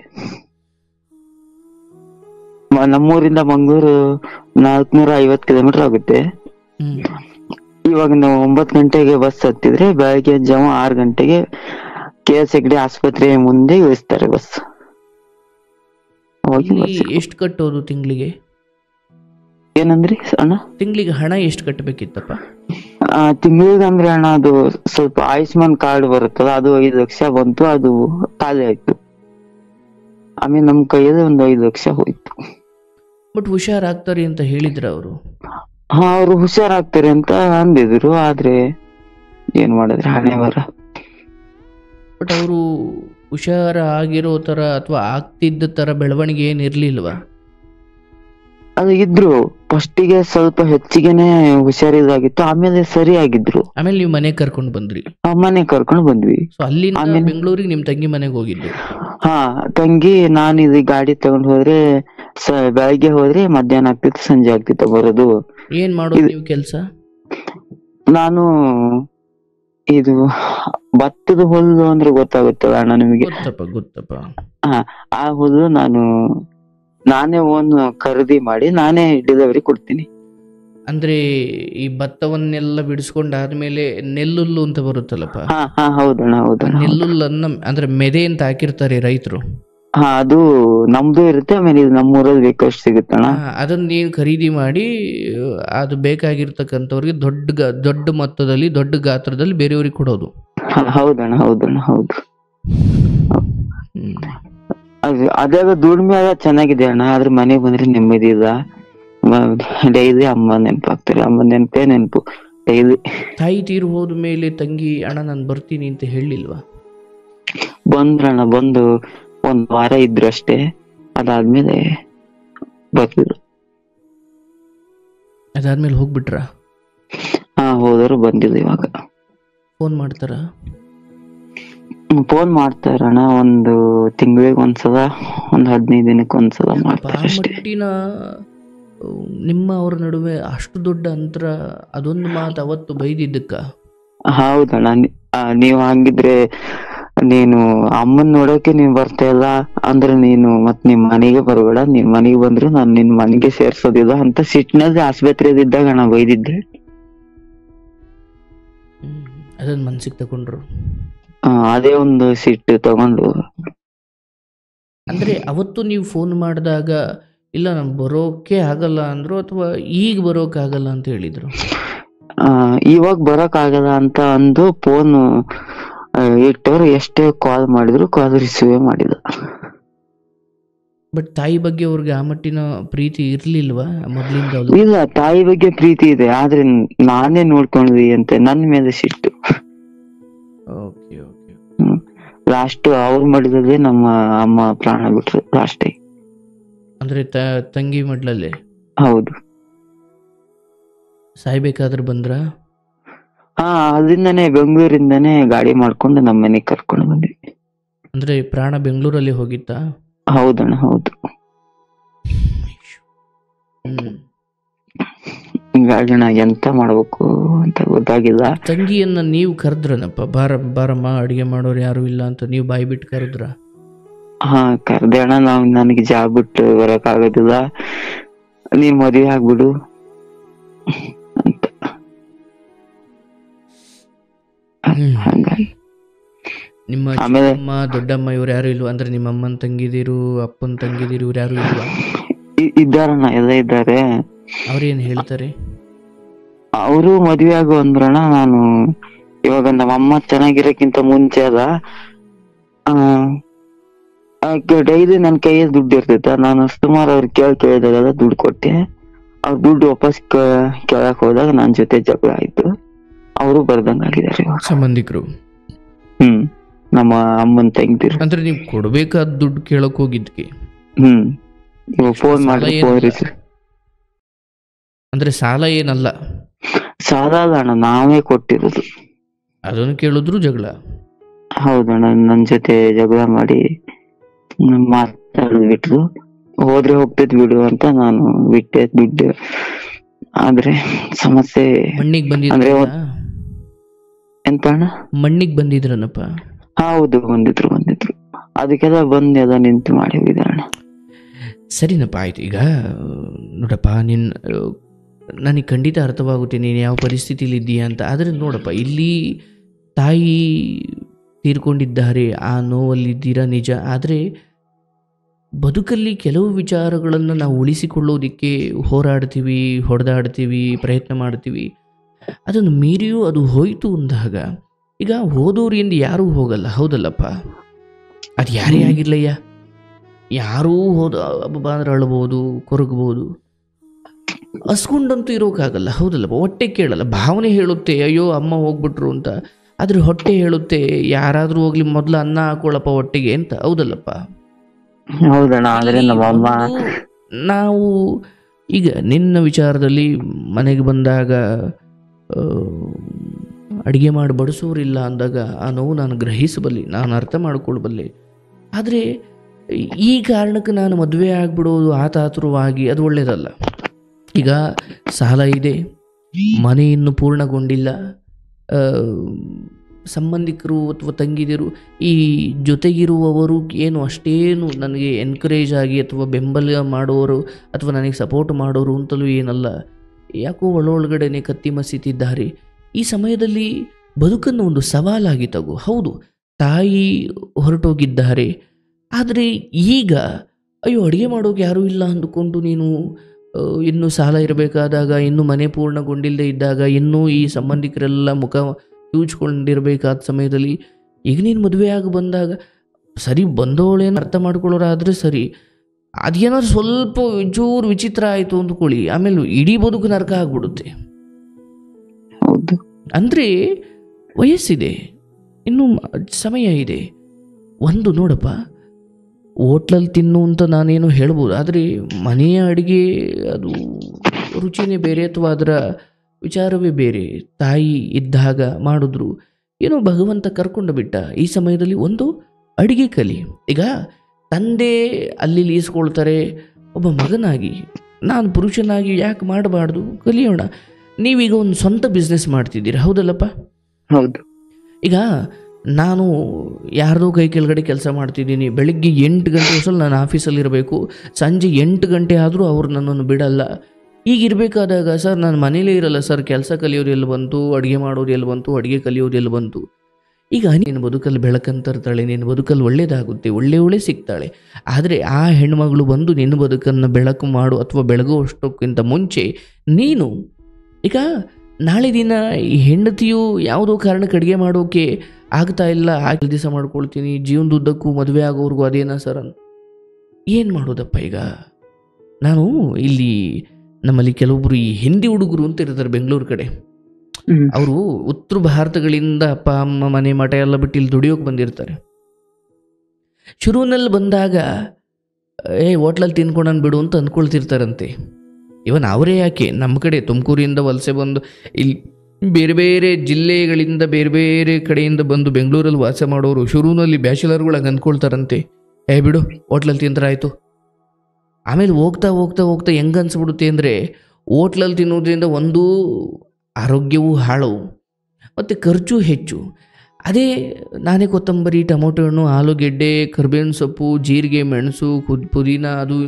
A: ಮ- ನಮ್ಮೂರಿಂದ ಮಂಗಳೂರು ನಾಲ್ಕನೂರ ಐವತ್ ಕಿಲೋಮೀಟರ್ ಆಗುತ್ತೆ
B: ಹ್ಮ್
A: ಇವಾಗ ನಾವು ಒಂಬತ್ ಗಂಟೆಗೆ ಬಸ್ ಹತ್ತಿದ್ರೆ ಬೆಳಗ್ಗೆ ಜಾವ ಆರ್ ಗಂಟೆಗೆ ಕೆ ಎಸ್ ಹೆಗ್ಡೆ ಆಸ್ಪತ್ರೆ ಮುಂದೆ ಇಳಿಸ್ತಾರೆ ಬಸ್ ಹೋಗಿ
B: ಇಲ್ಲಿ
A: ಬಸ್
B: ಎಷ್ಟು ಕಟ್ಟೋದು ತಿಂಗಳಿಗೆ
A: ಏನಂದ್ರಿ ಅಣ್ಣ
B: ತಿಂಗಳಿಗೆ ಹಣ ಎಷ್ಟು ಕಟ್ಟಬೇಕಿತ್ತಪ್ಪ
A: ತಿಂಗಳಿಗೆ ಅಂದ್ರೆ ಅಣ್ಣ ಅದು ಸ್ವಲ್ಪ ಆಯುಷ್ಮಾನ್ ಕಾರ್ಡ್ ಬರುತ್ತಲ್ಲ ಅದು ಐದು ಲಕ್ಷ ಬಂತು ಅದು ಖಾಲಿ ಆಯ್ತು ಆಮೇಲೆ ನಮ್ ಕೈಯಲ್ಲಿ ಒಂದು ಐದು ಲಕ್ಷ ಹೋಯ್ತು
B: ಬಟ್ ಹುಷಾರಾಗ್ತಾರೆ ಅಂತ ಹೇಳಿದ್ರ ಅವರು
A: ಹಾ ಅವ್ರು ಹುಷಾರಾಗ್ತಾರೆ ಅಂತ ಅಂದಿದ್ರು ಆದ್ರೆ ಏನ್ ಮಾಡಿದ್ರೆ ಹಣೆ ಬರ
B: ಬಟ್ ಅವರು ಹುಷಾರ ಆಗಿರೋ ತರ ಅಥವಾ ಆಗ್ತಿದ್ದ ತರ ಬೆಳವಣಿಗೆ ಏನ್ ಇರ್ಲಿಲ್ವಾ
A: ಅದು ಇದ್ರು ಫಸ್ಟಿಗೆ ಸ್ವಲ್ಪ ಹೆಚ್ಚಿಗೆನೆ ಹುಷಾರಿದಾಗಿತ್ತು ಆಮೇಲೆ ಸರಿ ಆಗಿದ್ರು
B: ಆಮೇಲೆ ನೀವು ಮನೆಗೆ ಕರ್ಕೊಂಡು ಬಂದ್ರಿ
A: ಆ ಮನೆ ಕರ್ಕೊಂಡು ಬಂದ್ವಿ
B: ಸೊ ಅಲ್ಲಿಂದ
A: ಆಮೇಲೆ-
B: ಬೆಂಗಳೂರಿಗೆ ನಿಮ್ ತಂಗಿ ಮನೆಗೆ ಹೋಗಿದ್ದು
A: ಹಾ ತಂಗಿ ನಾನು ಇದು ಗಾಡಿ ತಗೊಂಡ್ ಹೋದ್ರೆ ಸ ಬೆಳಗ್ಗೆ ಹೋದ್ರೆ ಮಧ್ಯಾಹ್ನ ಆಗ್ತಿತ್ತು ಸಂಜೆ ಆಗ್ತಿತ್ತು ಬರೋದು
B: ಏನ್ ಮಾಡೋದು
A: ಇದು-
B: ನೀವು ಕೆಲಸ
A: ನಾನು ಇದು ಭತ್ತದ ಹುಲ್ಲು ಅಂದ್ರೆ ಗೊತ್ತಾಗುತ್ತಲ್ಲ ಅಣ್ಣ ನಿಮಗೆ
B: ಗೊತ್ತಪ್ಪ ಗೊತ್ತಪ್ಪ
A: ಆ ಹುಲ್ಲು ನಾನು ನಾನೇ ಓನ್ ಖರೀದಿ ಮಾಡಿ ನಾನೇ ಡೆಲಿವರಿ ಕೊಡ್ತೀನಿ
B: ಅಂದ್ರೆ ಈ ಭತ್ತವನ್ನೆಲ್ಲ ಬಿಡಿಸ್ಕೊಂಡಾದ್ಮೇಲೆ ನೆಲ್ಲುಲ್ಲು ಅಂತ ಬರುತ್ತಲ್ಲಪ್ಪ
A: ಹಾ ಹಾ ಹೌದಣ್ಣ
B: ಆ
A: ಹೌದಣ್ಣ ಹೌದು.
B: ನೆಲ್ಲುಲ್ಲನ್ನ ಅಂದ್ರೆ ಮೆದೆ ಅಂತ ಹಾಕಿರ್ತಾರೆ ರೈತರು
A: ಹಾ ಅದು ನಮ್ದು ಇರುತ್ತೆ ಆಮೇಲೆ ಇದು ನಮ್ಮೂರಲ್ಲಿ ಬೇಕಷ್ಟು ಸಿಗುತ್ತಣ್ಣ
B: ಅದನ್ನ ನೀವು ಖರೀದಿ ಮಾಡಿ ಅದು ಬೇಕಾಗಿರ್ತಕ್ಕಂಥವ್ರಿಗೆ ದೊಡ್ಡ ಗ- ದೊಡ್ಡ ಮೊತ್ತದಲ್ಲಿ ದೊಡ್ಡ ಗಾತ್ರದಲ್ಲಿ ಬೇರೆಯವ್ರಿಗೆ ಕೊಡೋದು
A: ಹಾ, ಹೌದಣ್ಣ ಹೌದಣ್ಣ ಹೌದು
B: ಹ್ಮ್.
A: ಅದು ಅದಾಗ ದುಡಿಮೆ ಎಲ್ಲ ಚೆನ್ನಾಗಿದೆ ಅಣ್ಣ ಆದ್ರೆ ಮನೆಗೆ ಬಂದ್ರೆ ನೆಮ್ಮದಿ ಇಲ್ಲ ಡೈಲಿ ಅಮ್ಮ ನೆನಪಾಗ್ತಾರೆ ಅಮ್ಮ ನೆನಪೇ ನೆನಪು ಡೈಲಿ
B: ತಾಯಿ ತೀರು ಹೋದ ಮೇಲೆ ತಂಗಿ ಅಣ್ಣ ನಾನು ಬರ್ತೀನಿ ಅಂತ ಹೇಳಿಲ್ವಾ
A: ಬಂದ್ರಣ್ಣ ಬಂದು ಒಂದ್ ವಾರ ಇದ್ರು ಅಷ್ಟೇ ಅದಾದ್ಮೇಲೆ ಬರ್ತಿದ್ರು
B: ಅದಾದ್ಮೇಲೆ ಹೋಗ್ಬಿಟ್ರ
A: ಹಾ ಹೋದರು ಬಂದಿಲ್ಲ ಇವಾಗ
B: ಫೋನ್ ಮಾಡ್ತಾರ
A: ಫೋನ್ ಮಾಡ್ತಾರಣ್ಣ ಒಂದು ತಿಂಗಳಿಗೆ ಒಂದ್ಸಲ ಒಂದ್ ಹದಿನೈದು ದಿನಕ್ಕೆ ಒಂದ್ಸಲ ಮಾಡ್ತಾರೆ
B: ಆ
A: ಅಷ್ಟೇ
B: ಮಟ್ಟಿನ ಆ, ನಿಮ್ಮ ಅವ್ರ ನಡುವೆ ಅಷ್ಟು ದೊಡ್ಡ ಅಂತರ ಅದೊಂದು ಮಾತು ಅವತ್ತು ಬೈದಿದ್ದಕ್ಕ
A: ಹೌದಣ್ಣ ನಿ- ಆ, ನೀವ್ ಹಂಗಿದ್ರೆ ನೀನು ಅಮ್ಮನ್ ನೋಡೋಕೆ ನೀವ್ ಬರ್ತಾ ಇಲ್ಲ ಅಂದ್ರೆ ನೀನು ಮತ್ ನಿಮ್ ಮನೆಗೆ ಬರಬೇಡ ನಿಮ್ ಮನೆಗೆ ಬಂದ್ರೆ ನಾನ್ ನಿನ್ ಮನೆಗೆ ಸೇರ್ಸೋದಿಲ್ಲ ಅಂತ ಸಿಟ್ನಲ್ಲಿ ಆಸ್ಪತ್ರೆಯಲ್ಲಿ ಇದ್ದಾಗ ನಾ ಬೈದಿದ್ದೆ
B: ಹ್ಮ್. ಅದನ್ನ ಮನ್ಸಿಗೆ ತಗೊಂಡ್ರು
A: ಆ, ಅದೇ ಒಂದು ಸಿಟ್ಟು ತಗೊಂಡು
B: ಅಂದ್ರೆ ಅವತ್ತು ನೀವು ಫೋನ್ ಮಾಡಿದಾಗ ಇಲ್ಲ ನಮ್ಗೆ ಬರೋಕೆ ಆಗಲ್ಲ ಅಂದ್ರು ಅಥವಾ ಈಗ ಬರೋಕೆ ಆಗಲ್ಲ ಅಂತ ಹೇಳಿದ್ರು
A: ಆ, ಇವಾಗ ಬರಕ್ ಆಗಲ್ಲ ಅಂತ ಅಂದು ಫೋನ್ ಇಟ್ಟವ್ರು ಎಷ್ಟೇ ಕಾಲ್ ಮಾಡಿದ್ರು ಕಾಲ್ ರಿಸೀವ್ ಮಾಡಿಲ್ಲ
B: ಬಟ್ ತಾಯಿ ಬಗ್ಗೆ ಅವ್ರಿಗೆ ಆ ಮಟ್ಟಿನ ಪ್ರೀತಿ ಇರ್ಲಿಲ್ವಾ ಮೊದ್ಲಿಂದ
A: ಇಲ್ಲ ತಾಯಿ ಬಗ್ಗೆ ಪ್ರೀತಿ ಇದೆ ಆದ್ರೆ ನಾನೇ ನೋಡ್ಕೊಂಡ್ವಿ ಅಂತ ನನ್ ಮೇಲೆ ಸಿಟ್ಟು
B: ಓಕೆ ಓಕೆ
A: ಲಾಸ್ಟ್ ಅವ್ರು ಮಾಡಿದ್ರೆ ನಮ್ಮ ಅಮ್ಮ ಪ್ರಾಣ ಬಿಟ್ರು ಲಾಸ್ಟ್
B: ಅಂದ್ರೆ ತ- ತಂಗಿ ಮಡ್ಲಲ್ಲಿ
A: ಹೌದು
B: ಸಾಯ್ಬೇಕಾದ್ರೆ ಬಂದ್ರ
A: ಹಾ ಅಲ್ಲಿಂದಾನೇ ಬೆಂಗಳೂರಿಂದಾನೇ ಗಾಡಿ ಮಾಡ್ಕೊಂಡು ನಮ್ಮ ಮನೆಗ್ ಕರ್ಕೊಂಡು ಬಂದ್ವಿ
B: ಅಂದ್ರೆ ಪ್ರಾಣ ಬೆಂಗಳೂರಲ್ಲಿ ಹೋಗಿತ್ತಾ
A: ಹೌದಣ್ಣ ಹೌದು
B: ಹ್ಮ್
A: ಹಿಂಗಾಗಿ ನಾ ಎಂತ ಮಾಡ್ಬೇಕು ಅಂತ ಗೊತ್ತಾಗಿಲ್ಲ
B: ತಂಗಿಯನ್ನ ನೀವು ಕರೆದ್ರನಪ್ಪ ಬಾರ ಬಾರಮ್ಮ ಅಡಿಗೆ ಮಾಡೋರು ಯಾರು ಇಲ್ಲ ಅಂತ ನೀವು ಬಾಯಿ ಬಿಟ್ಟು ಕರೆದ್ರ
A: ಹಾ ಕರ್ದೆ ಅಣ್ಣ ನಾವ್ ನನಗೆ ಜಾಬ್ ಬಿಟ್ಟು ಬರಕ್ ಆಗೋದಿಲ್ಲ ನೀನ್ ಮದ್ವೆ ಆಗ್ಬಿಡು ಅಂತ ಹಂಗಾಗಿ
B: ನಿಮ್ಮ
A: ಆಮೇಲೆ
B: ಅಮ್ಮ ದೊಡ್ಡಮ್ಮ ಇವ್ರು ಯಾರು ಇಲ್ವಾ ಅಂದ್ರೆ ನಿಮ್ಮ ಅಮ್ಮನ ತಂಗಿದಿರು ಅಪ್ಪನ ತಂಗಿದಿರು ಇವ್ರು ಯಾರು ಇಲ್ವಾ
A: ಇ- ಇದ್ದಾರಣ್ಣ ಎಲ್ಲ ಇದ್ದಾರೆ
B: ಅವ್ರೇನ್ ಹೇಳ್ತಾರೆ
A: ಅವರು ಮದ್ವೆ ಆಗು ಅಂದ್ರಣ್ಣ ನಾನು ಇವಾಗ ನಮ್ಮ ಅಮ್ಮ ಚೆನ್ನಾಗಿರಕ್ಕಿಂತ ಮುಂಚೆ ಅದ ಡೈಲಿ ನನ್ ಕೈಯಲ್ಲಿ ದುಡ್ಡು ಇರ್ತೈತ ನಾನು ಸುಮಾರು ಅವ್ರು ಕೇಳ್ ಕೇಳಿದಾಗೆಲ್ಲ ದುಡ್ಡು ಕೊಟ್ಟೆ ಅವ್ರ ದುಡ್ಡು ವಾಪಸ್ ಕ- ಕೇಳಕ್ ಹೋದಾಗ ನನ್ ಜೊತೆ ಜಗಳ ಆಯ್ತು ಅವರು ಬರ್ದಂಗ್ ಆಗಿದ್ದಾರೆ ಇವಾಗ
B: ಸಂಬಂಧಿಕರು
A: ಹ್ಮ್ ನಮ್ಮ ಅಮ್ಮನ್ ತಂಗಿದಿರು
B: ಅಂದ್ರೆ ನೀವು ಕೊಡ್ಬೇಕಾದ ದುಡ್ಡು ಕೇಳಕ್ ಹೋಗಿದ್ಕೆ
A: ಹ್ಮ್ ಇವಾಗ ಫೋನ್
B: ಸಾಲ
A: ಮಾಡಿ
B: ಏನಿಲ್ಲ.
A: ಫೋನ್ ರಿಸೀವ್
B: ಅಂದ್ರೆ ಸಾಲ ಏನಲ್ಲ
A: ಸಾಲ ಅಲ್ಲ ಅಣ್ಣ ನಾವೇ ಕೊಟ್ಟಿರೋದು
B: ಅದನ್ನು ಕೇಳಿದ್ರು ಜಗಳ
A: ಹೌದಣ್ಣ ನನ್ ಜೊತೆ ಜಗಳ ಮಾಡಿ ಮಾತಾಡೋದ್ ಬಿಟ್ರು ಹೋದ್ರೆ ಹೋಗ್ತೈತ್ ಬಿಡು ಅಂತ ನಾನು ಬಿಟ್ಟೆ ದುಡ್ಡು ಆದ್ರೆ ಸಮಸ್ಯೆ
B: ಮಣ್ಣಿಗೆ
A: ಅಂದ್ರೆ
B: ಬಂದಿದ್ರ
A: ಎಂತ ಅಣ್ಣ
B: ಮಣ್ಣಿಗೆ ಬಂದಿದ್ರನಪ್ಪ
A: ಹೌದು ಬಂದಿದ್ರು ಬಂದಿದ್ರು ಅದಕ್ಕೆಲ್ಲ ಬಂದ್ ಎಲ್ಲ ನಿಂತು ಮಾಡಿ ಹೋಗಿದಾರಣ್ಣ
B: ಸರಿನಪ್ಪ ಆಯ್ತು ಈಗ ನೋಡಪ್ಪ ನಿನ್ ನನಗೆ ಖಂಡಿತ ಅರ್ಥವಾಗುತ್ತೆ ನೀನು ಯಾವ ಪರಿಸ್ಥಿತಿಲಿ ಇದ್ದೀಯ ಅಂತ ಆದರೆ ನೋಡಪ್ಪ ಇಲ್ಲಿ ತಾಯಿ ತೀರ್ಕೊಂಡಿದ್ದಾರೆ ಆ ನೋವಲ್ಲಿದ್ದೀರಾ ನಿಜ ಆದರೆ ಬದುಕಲ್ಲಿ ಕೆಲವು ವಿಚಾರಗಳನ್ನು ನಾವು ಉಳಿಸಿಕೊಳ್ಳೋದಕ್ಕೆ ಹೋರಾಡ್ತೀವಿ ಹೊಡೆದಾಡ್ತೀವಿ ಪ್ರಯತ್ನ ಮಾಡ್ತೀವಿ ಅದನ್ನು ಮೀರಿಯೂ ಅದು ಹೋಯಿತು ಅಂದಾಗ ಈಗ ಹೋದೋರಿಂದ ಯಾರೂ ಹೋಗಲ್ಲ ಹೌದಲ್ಲಪ್ಪ ಅದು ಯಾರೇ
A: ಹ್ಮ್.
B: ಆಗಿರ್ಲಯ್ಯ ಯಾರೂ ಹೋದ ಅಬ್ಬಬ್ಬ ಅಂದ್ರೆ ಅಳ್ಬೋದು ಕೊರಗ್ಬೋದು ಹಸ್ಕೊಂಡಂತೂ ಇರೋಕ್ಕಾಗಲ್ಲ ಹೌದಲ್ಲಪ್ಪ ಹೊಟ್ಟೆ ಕೇಳಲ್ಲ ಭಾವನೆ ಹೇಳುತ್ತೆ ಅಯ್ಯೋ ಅಮ್ಮ ಹೋಗ್ಬಿಟ್ರು ಅಂತ ಆದರೆ ಹೊಟ್ಟೆ ಹೇಳುತ್ತೆ ಯಾರಾದರೂ ಹೋಗ್ಲಿ ಮೊದಲು ಅನ್ನ ಹಾಕೊಳ್ಳಪ್ಪ ಹೊಟ್ಟೆಗೆ ಅಂತ ಹೌದಲ್ಲಪ್ಪ
A: ಹೌದಣ್ಣ ಆದ್ರೆ
B: ಇಲ್ಲಿ
A: ನಮ್ಮ ಅಮ್ಮ
B: ಒಂದು ನಾವು ಈಗ ನಿನ್ನ ವಿಚಾರದಲ್ಲಿ ಮನೆಗೆ ಬಂದಾಗ ಅಡುಗೆ ಮಾಡಿ ಬಡಿಸೋರಿಲ್ಲ ಅಂದಾಗ ಆ ನೋವು ನಾನು ಗ್ರಹಿಸಬಲ್ಲೆ ನಾನು ಅರ್ಥ ಮಾಡ್ಕೊಳ್ಬಲ್ಲೆ ಆದರೆ ಈ ಕಾರಣಕ್ಕೆ ನಾನು ಮದುವೆ ಆಗಿಬಿಡೋದು ಆತಾತುರವಾಗಿ ಅದು ಒಳ್ಳೆಯದಲ್ಲ ಈಗ ಸಾಲ ಇದೆ ಮನೆ ಇನ್ನೂ ಪೂರ್ಣಗೊಂಡಿಲ್ಲ ಆ, ಸಂಬಂಧಿಕರು ಅಥವಾ ತಂಗಿದಿರು ಈ ಜೊತೆಗಿರುವವರು ಏನು ಅಷ್ಟೇನು ನನಗೆ ಎನ್ಕರೇಜ್ ಆಗಿ ಅಥವಾ ಬೆಂಬಲ ಮಾಡೋರು ಅಥವಾ ನನಗೆ ಸಪೋರ್ಟ್ ಮಾಡೋರು ಅಂತಲೂ ಏನಲ್ಲ ಯಾಕೋ ಒಳೊಳಗಡೆನೆ ಕತ್ತಿ ಮಸೀತಿದ್ದಾರೆ ಈ ಸಮಯದಲ್ಲಿ ಬದುಕನ್ನು ಒಂದು ಸವಾಲಾಗಿ ತಗೋ ಹೌದು ತಾಯಿ ಹೊರಟೋಗಿದ್ದಾರೆ ಆದರೆ ಈಗ ಅಯ್ಯೋ ಅಡುಗೆ ಮಾಡೋಕೆ ಯಾರೂ ಇಲ್ಲ ಅಂದುಕೊಂಡು ನೀನು ಆ, ಇನ್ನೂ ಸಾಲ ಇರಬೇಕಾದಾಗ ಇನ್ನೂ ಮನೆ ಪೂರ್ಣಗೊಂಡಿಲ್ಲದೆ ಇದ್ದಾಗ ಇನ್ನೂ ಈ ಸಂಬಂಧಿಕರೆಲ್ಲ ಮುಖ ಯೂಚ್ಕೊಂಡಿರಬೇಕಾದ ಸಮಯದಲ್ಲಿ ಈಗ ನೀನು ಮದುವೆ ಆಗಿ ಬಂದಾಗ ಸರಿ ಬಂದವಳೇನು ಅರ್ಥ ಮಾಡ್ಕೊಳ್ಳೋರಾದ್ರೆ ಸರಿ ಅದೇನಾದ್ರು ಸ್ವಲ್ಪ ಚೂರು ವಿಚಿತ್ರ ಆಯಿತು ಅಂದ್ಕೊಳ್ಳಿ ಆಮೇಲೆ ಇಡೀ ಬದುಕು ನರಕ ಆಗ್ಬಿಡುತ್ತೆ
A: ಹೌದು
B: ಅಂದರೆ ವಯಸ್ಸಿದೆ ಇನ್ನೂ ಮ- ಸಮಯ ಇದೆ ಒಂದು ನೋಡಪ್ಪ ಹೋಟ್ಲಲ್ಲಿ ತಿನ್ನು ಅಂತ ನಾನೇನು ಹೇಳ್ಬೋದು ಆದರೆ ಮನೆಯ ಅಡುಗೆ ಅದು ರುಚಿನೇ ಬೇರೆ ಅಥವಾ ಅದರ ವಿಚಾರವೇ ಬೇರೆ ತಾಯಿ ಇದ್ದಾಗ ಮಾಡಿದ್ರು ಏನೋ ಭಗವಂತ ಕರ್ಕೊಂಡು ಬಿಟ್ಟ ಈ ಸಮಯದಲ್ಲಿ ಒಂದು ಅಡಿಗೆ ಕಲಿ ಈಗ ತಂದೆ ಅಲ್ಲಿ ಈಸ್ಕೊಳ್ತಾರೆ ಒಬ್ಬ ಮಗನಾಗಿ ನಾನು ಪುರುಷನಾಗಿ ಯಾಕೆ ಮಾಡಬಾರ್ದು ಕಲಿಯೋಣ ನೀವೀಗ ಒಂದು ಸ್ವಂತ ಬಿಸ್ನೆಸ್ ಮಾಡ್ತಿದ್ದೀರಿ ಹೌದಲ್ಲಪ್ಪ
A: ಹೌದು
B: ಈಗ ನಾನು ಯಾರ್ದೋ ಕೈ ಕೆಳಗಡೆ ಕೆಲಸ ಮಾಡ್ತಿದ್ದೀನಿ ಬೆಳಿಗ್ಗೆ ಎಂಟು ಗಂಟೆ ಅಸಲು ನಾನು ಆಫೀಸಲ್ಲಿ ಇರಬೇಕು ಸಂಜೆ ಎಂಟು ಗಂಟೆ ಆದರೂ ಅವ್ರು ನನ್ನನ್ನು ಬಿಡಲ್ಲ ಈಗ ಇರಬೇಕಾದಾಗ ಸರ್ ನಾನು ಮನೇಲೇ ಇರಲ್ಲ ಸರ್ ಕೆಲಸ ಕಲಿಯೋದು ಎಲ್ಲಿ ಬಂತು ಅಡುಗೆ ಮಾಡೋದು ಎಲ್ಲಿ ಬಂತು ಅಡುಗೆ ಕಲಿಯೋದು ಎಲ್ಲಿ ಬಂತು ಈಗ ನಿನ್ನ ಬದುಕಲ್ಲಿ ಬೆಳಕಂತರ್ತಾಳೆ ನಿನ್ನ ಬದುಕಲ್ಲಿ ಒಳ್ಳೇದಾಗುತ್ತೆ ಒಳ್ಳೆ ಒಳ್ಳೆ ಸಿಗ್ತಾಳೆ ಆದರೆ ಆ ಹೆಣ್ಮಗಳು ಬಂದು ನಿನ್ನ ಬದುಕನ್ನು ಬೆಳಕು ಮಾಡು ಅಥವಾ ಬೆಳಗುವಷ್ಟಕ್ಕಿಂತ ಮುಂಚೆ ನೀನು ಈಗ ನಾಳೆ ದಿನ ಈ ಹೆಂಡತಿಯು ಯಾವುದೋ ಕಾರಣಕ್ಕೆ ಅಡುಗೆ ಮಾಡೋಕೆ ಆಗ್ತಾ ಇಲ್ಲ ಆಗ ದಿವಸ ಮಾಡ್ಕೊಳ್ತೀನಿ ಜೀವನದುದ್ದಕ್ಕೂ ಮದುವೆ ಆಗೋರ್ಗು ಅದೇನಾ ಸರ್ ಅಂತ ಏನು ಮಾಡೋದಪ್ಪ ಈಗ ನಾನು ಇಲ್ಲಿ ನಮ್ಮಲ್ಲಿ ಕೆಲವೊಬ್ಬರು ಈ ಹಿಂದಿ ಹುಡುಗರು ಅಂತ ಇರ್ತಾರೆ ಬೆಂಗಳೂರು ಕಡೆ
A: ಹ್ಮ್.
B: ಅವರು ಉತ್ತರ ಭಾರತಗಳಿಂದ ಅಪ್ಪ ಅಮ್ಮ ಮನೆ ಮಠ ಎಲ್ಲ ಬಿಟ್ಟು ಇಲ್ಲಿ ದುಡಿಯೋಕೆ ಬಂದಿರ್ತಾರೆ ಶುರುವಿನಲ್ಲಿ ಬಂದಾಗ ಏ ಹೋಟ್ಲಲ್ಲಿ ತಿನ್ಕೊಂಡನ್ ಬಿಡು ಅಂತ ಅಂದ್ಕೊಳ್ತಿರ್ತಾರಂತೆ ಇವನ್ ಅವರೇ ಯಾಕೆ ನಮ್ಮ ಕಡೆ ತುಮಕೂರಿಂದ ವಲಸೆ ಬಂದು ಇಲ್ಲಿ ಬೇರೆ ಬೇರೆ ಜಿಲ್ಲೆಗಳಿಂದ ಬೇರೆ ಬೇರೆ ಕಡೆಯಿಂದ ಬಂದು ಬೆಂಗಳೂರಲ್ಲಿ ವಾಸ ಮಾಡೋರು ಶುರುವಿನಲ್ಲಿ ಬ್ಯಾಚುಲರ್ಗಳಾಗ ಅಂದ್ಕೊಳ್ತಾರಂತೆ ಏ ಬಿಡು ಹೋಟ್ಲಲ್ಲಿ ತಿಂದ್ರಾಯ್ತು ಆಮೇಲೆ ಹೋಗ್ತಾ ಹೋಗ್ತಾ ಹೋಗ್ತಾ ಹೆಂಗೆ ಅನ್ಸ್ಬಿಡುತ್ತೆ ಅಂದರೆ ಹೋಟ್ಲಲ್ಲಿ ತಿನ್ನೋದ್ರಿಂದ ಒಂದು ಆರೋಗ್ಯವೂ ಹಾಳು ಮತ್ತು ಖರ್ಚು ಹೆಚ್ಚು ಅದೇ ನಾನೇ ಕೊತ್ತಂಬರಿ ಟೊಮೊಟೊ ಹಣ್ಣು ಆಲೂಗೆಡ್ಡೆ ಕರ್ಬೇವಿನ ಸೊಪ್ಪು ಜೀರಿಗೆ ಮೆಣಸು ಕುದ್ ಪುದೀನ ಅದು ಇದು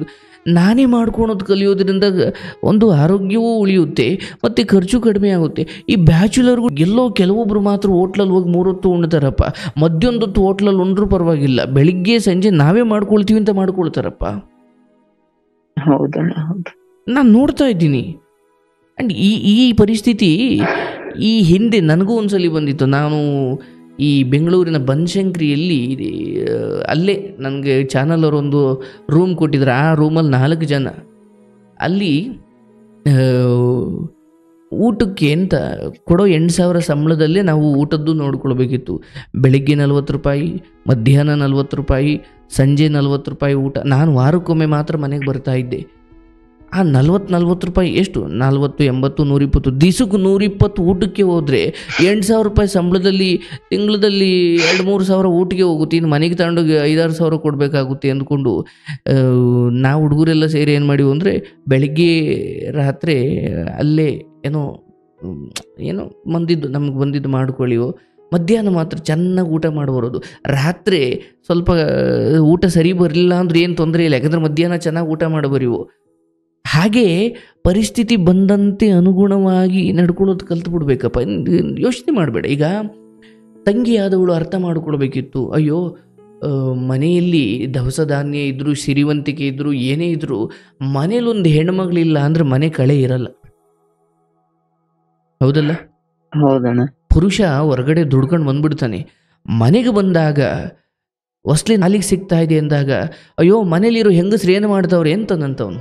B: ನಾನೇ ಮಾಡ್ಕೊಳೋದು ಕಲಿಯೋದ್ರಿಂದ ಒಂದು ಆರೋಗ್ಯವೂ ಉಳಿಯುತ್ತೆ ಮತ್ತು ಖರ್ಚು ಕಡಿಮೆ ಆಗುತ್ತೆ ಈ ಬ್ಯಾಚುಲರ್ಗಳು ಎಲ್ಲೋ ಕೆಲವೊಬ್ರು ಮಾತ್ರ ಹೋಟ್ಲಲ್ಲಿ ಹೋಗಿ ಮೂರೊತ್ತು ಉಣ್ತಾರಪ್ಪ ಮಧ್ಯಾಹ್ನದೊತ್ತು ಹೋಟ್ಲಲ್ಲಿ ಉಂಡ್ರೂ ಪರವಾಗಿಲ್ಲ ಬೆಳಿಗ್ಗೆ ಸಂಜೆ ನಾವೇ ಮಾಡ್ಕೊಳ್ತೀವಿ ಅಂತ ಮಾಡ್ಕೊಳ್ತಾರಪ್ಪ
A: ಹೌದಣ್ಣ ಹೌದು
B: ನಾನು ನೋಡ್ತಾ ಇದ್ದೀನಿ ಆ್ಯಂಡ್ ಈ ಈ ಪರಿಸ್ಥಿತಿ ಈ ಹಿಂದೆ ನನಗೂ ಒಂದ್ಸಲಿ ಬಂದಿತ್ತು ನಾನು ಈ ಬೆಂಗಳೂರಿನ ಬನಶಂಕರಿಯಲ್ಲಿ ಆ, ಅಲ್ಲೇ ನನಗೆ ಚಾನಲ್ ಅವರು ಒಂದು ರೂಮ್ ಕೊಟ್ಟಿದ್ರು ಆ ರೂಮಲ್ಲಿ ನಾಲ್ಕು ಜನ ಅಲ್ಲಿ ಆ, ಊಟಕ್ಕೆ ಅಂತ ಕೊಡೋ ಎಂಟು ಸಾವಿರ ಸಂಬಳದಲ್ಲೇ ನಾವು ಊಟದ್ದು ನೋಡ್ಕೊಳ್ಬೇಕಿತ್ತು ಬೆಳಿಗ್ಗೆ ನಲ್ವತ್ತು ರೂಪಾಯಿ ಮಧ್ಯಾಹ್ನ ನಲ್ವತ್ತು ರೂಪಾಯಿ ಸಂಜೆ ನಲ್ವತ್ತು ರೂಪಾಯಿ ಊಟ ನಾನು ವಾರಕ್ಕೊಮ್ಮೆ ಮಾತ್ರ ಮನೆಗೆ ಬರ್ತಾ ಇದ್ದೆ ಆ ನಲ್ವತ್ತು ನಲ್ವತ್ತು ರೂಪಾಯಿ ಎಷ್ಟು ನಲ್ವತ್ತು ಎಂಬತ್ತು ನೂರಿಪ್ಪತ್ತು ದಿಸಕ್ಕೆ ನೂರಿಪ್ಪತ್ತು ಊಟಕ್ಕೆ ಹೋದರೆ ಎಂಟು ಸಾವಿರ ರೂಪಾಯಿ ಸಂಬಳದಲ್ಲಿ ತಿಂಗಳದಲ್ಲಿ ಎರಡು ಮೂರು ಸಾವಿರ ಊಟಿಗೆ ಹೋಗುತ್ತೆ ಇನ್ನು ಮನೆಗೆ ತಗೊಂಡೋಗಿ ಐದಾರು ಸಾವಿರ ಕೊಡಬೇಕಾಗುತ್ತೆ ಅಂದ್ಕೊಂಡು ಆ, ನಾವು ಹುಡುಗರೆಲ್ಲ ಸೇರಿ ಏನು ಮಾಡಿವು ಅಂದರೆ ಬೆಳಗ್ಗೆ ರಾತ್ರಿ ಅಲ್ಲೇ ಏನೋ ಹ್ಮ್, ಏನೋ ಬಂದಿದ್ದು ನಮ್ಗೆ ಬಂದಿದ್ದು ಮಾಡ್ಕೊಳ್ಳಿವು ಮಧ್ಯಾಹ್ನ ಮಾತ್ರ ಚೆನ್ನಾಗಿ ಊಟ ಮಾಡಿ ಬರೋದು ರಾತ್ರಿ ಸ್ವಲ್ಪ ಆ, ಊಟ ಸರಿ ಬರಲಿಲ್ಲ ಅಂದ್ರೆ ಏನು ತೊಂದರೆ ಇಲ್ಲ ಯಾಕಂದ್ರೆ ಮಧ್ಯಾಹ್ನ ಚೆನ್ನಾಗಿ ಊಟ ಮಾಡಿ ಬರೀವು ಹಾಗೆ ಪರಿಸ್ಥಿತಿ ಬಂದಂತೆ ಅನುಗುಣವಾಗಿ ನಡ್ಕೊಳ್ಳೋದು ಕಲ್ತು ಬಿಡ್ಬೇಕಪ್ಪ ಯೋಚನೆ ಮಾಡಬೇಡ ಈಗ ತಂಗಿ ಆದವಳು ಅರ್ಥ ಮಾಡ್ಕೊಳ್ಬೇಕಿತ್ತು ಅಯ್ಯೋ ಆ, ಮನೆಯಲ್ಲಿ ದವಸ ಧಾನ್ಯ ಇದ್ದರೂ ಸಿರಿವಂತಿಕೆ ಇದ್ದರೂ ಏನೇ ಇದ್ದರೂ ಮನೇಲೊಂದು ಹೆಣ್ಮಗಳಿಲ್ಲ ಅಂದ್ರೆ ಮನೆ ಕಳೆ ಇರಲ್ಲ ಹೌದಲ್ಲ
A: ಹೌದಣ್ಣ
B: ಪುರುಷ ಹೊರಗಡೆ ದುಡ್ಕೊಂಡು ಬಂದ್ಬಿಡ್ತಾನೆ ಮನೆಗೆ ಬಂದಾಗ ಹೊಸ್ಲಿ ನಾಲಿಗೆ ಸಿಗ್ತಾ ಇದೆ ಅಂದಾಗ ಅಯ್ಯೋ ಮನೇಲಿರೋ ಹೆಂಗಸ್ರು ಏನು ಮಾಡ್ತಾವ್ರೆ ಅಂತಂದಂತವನು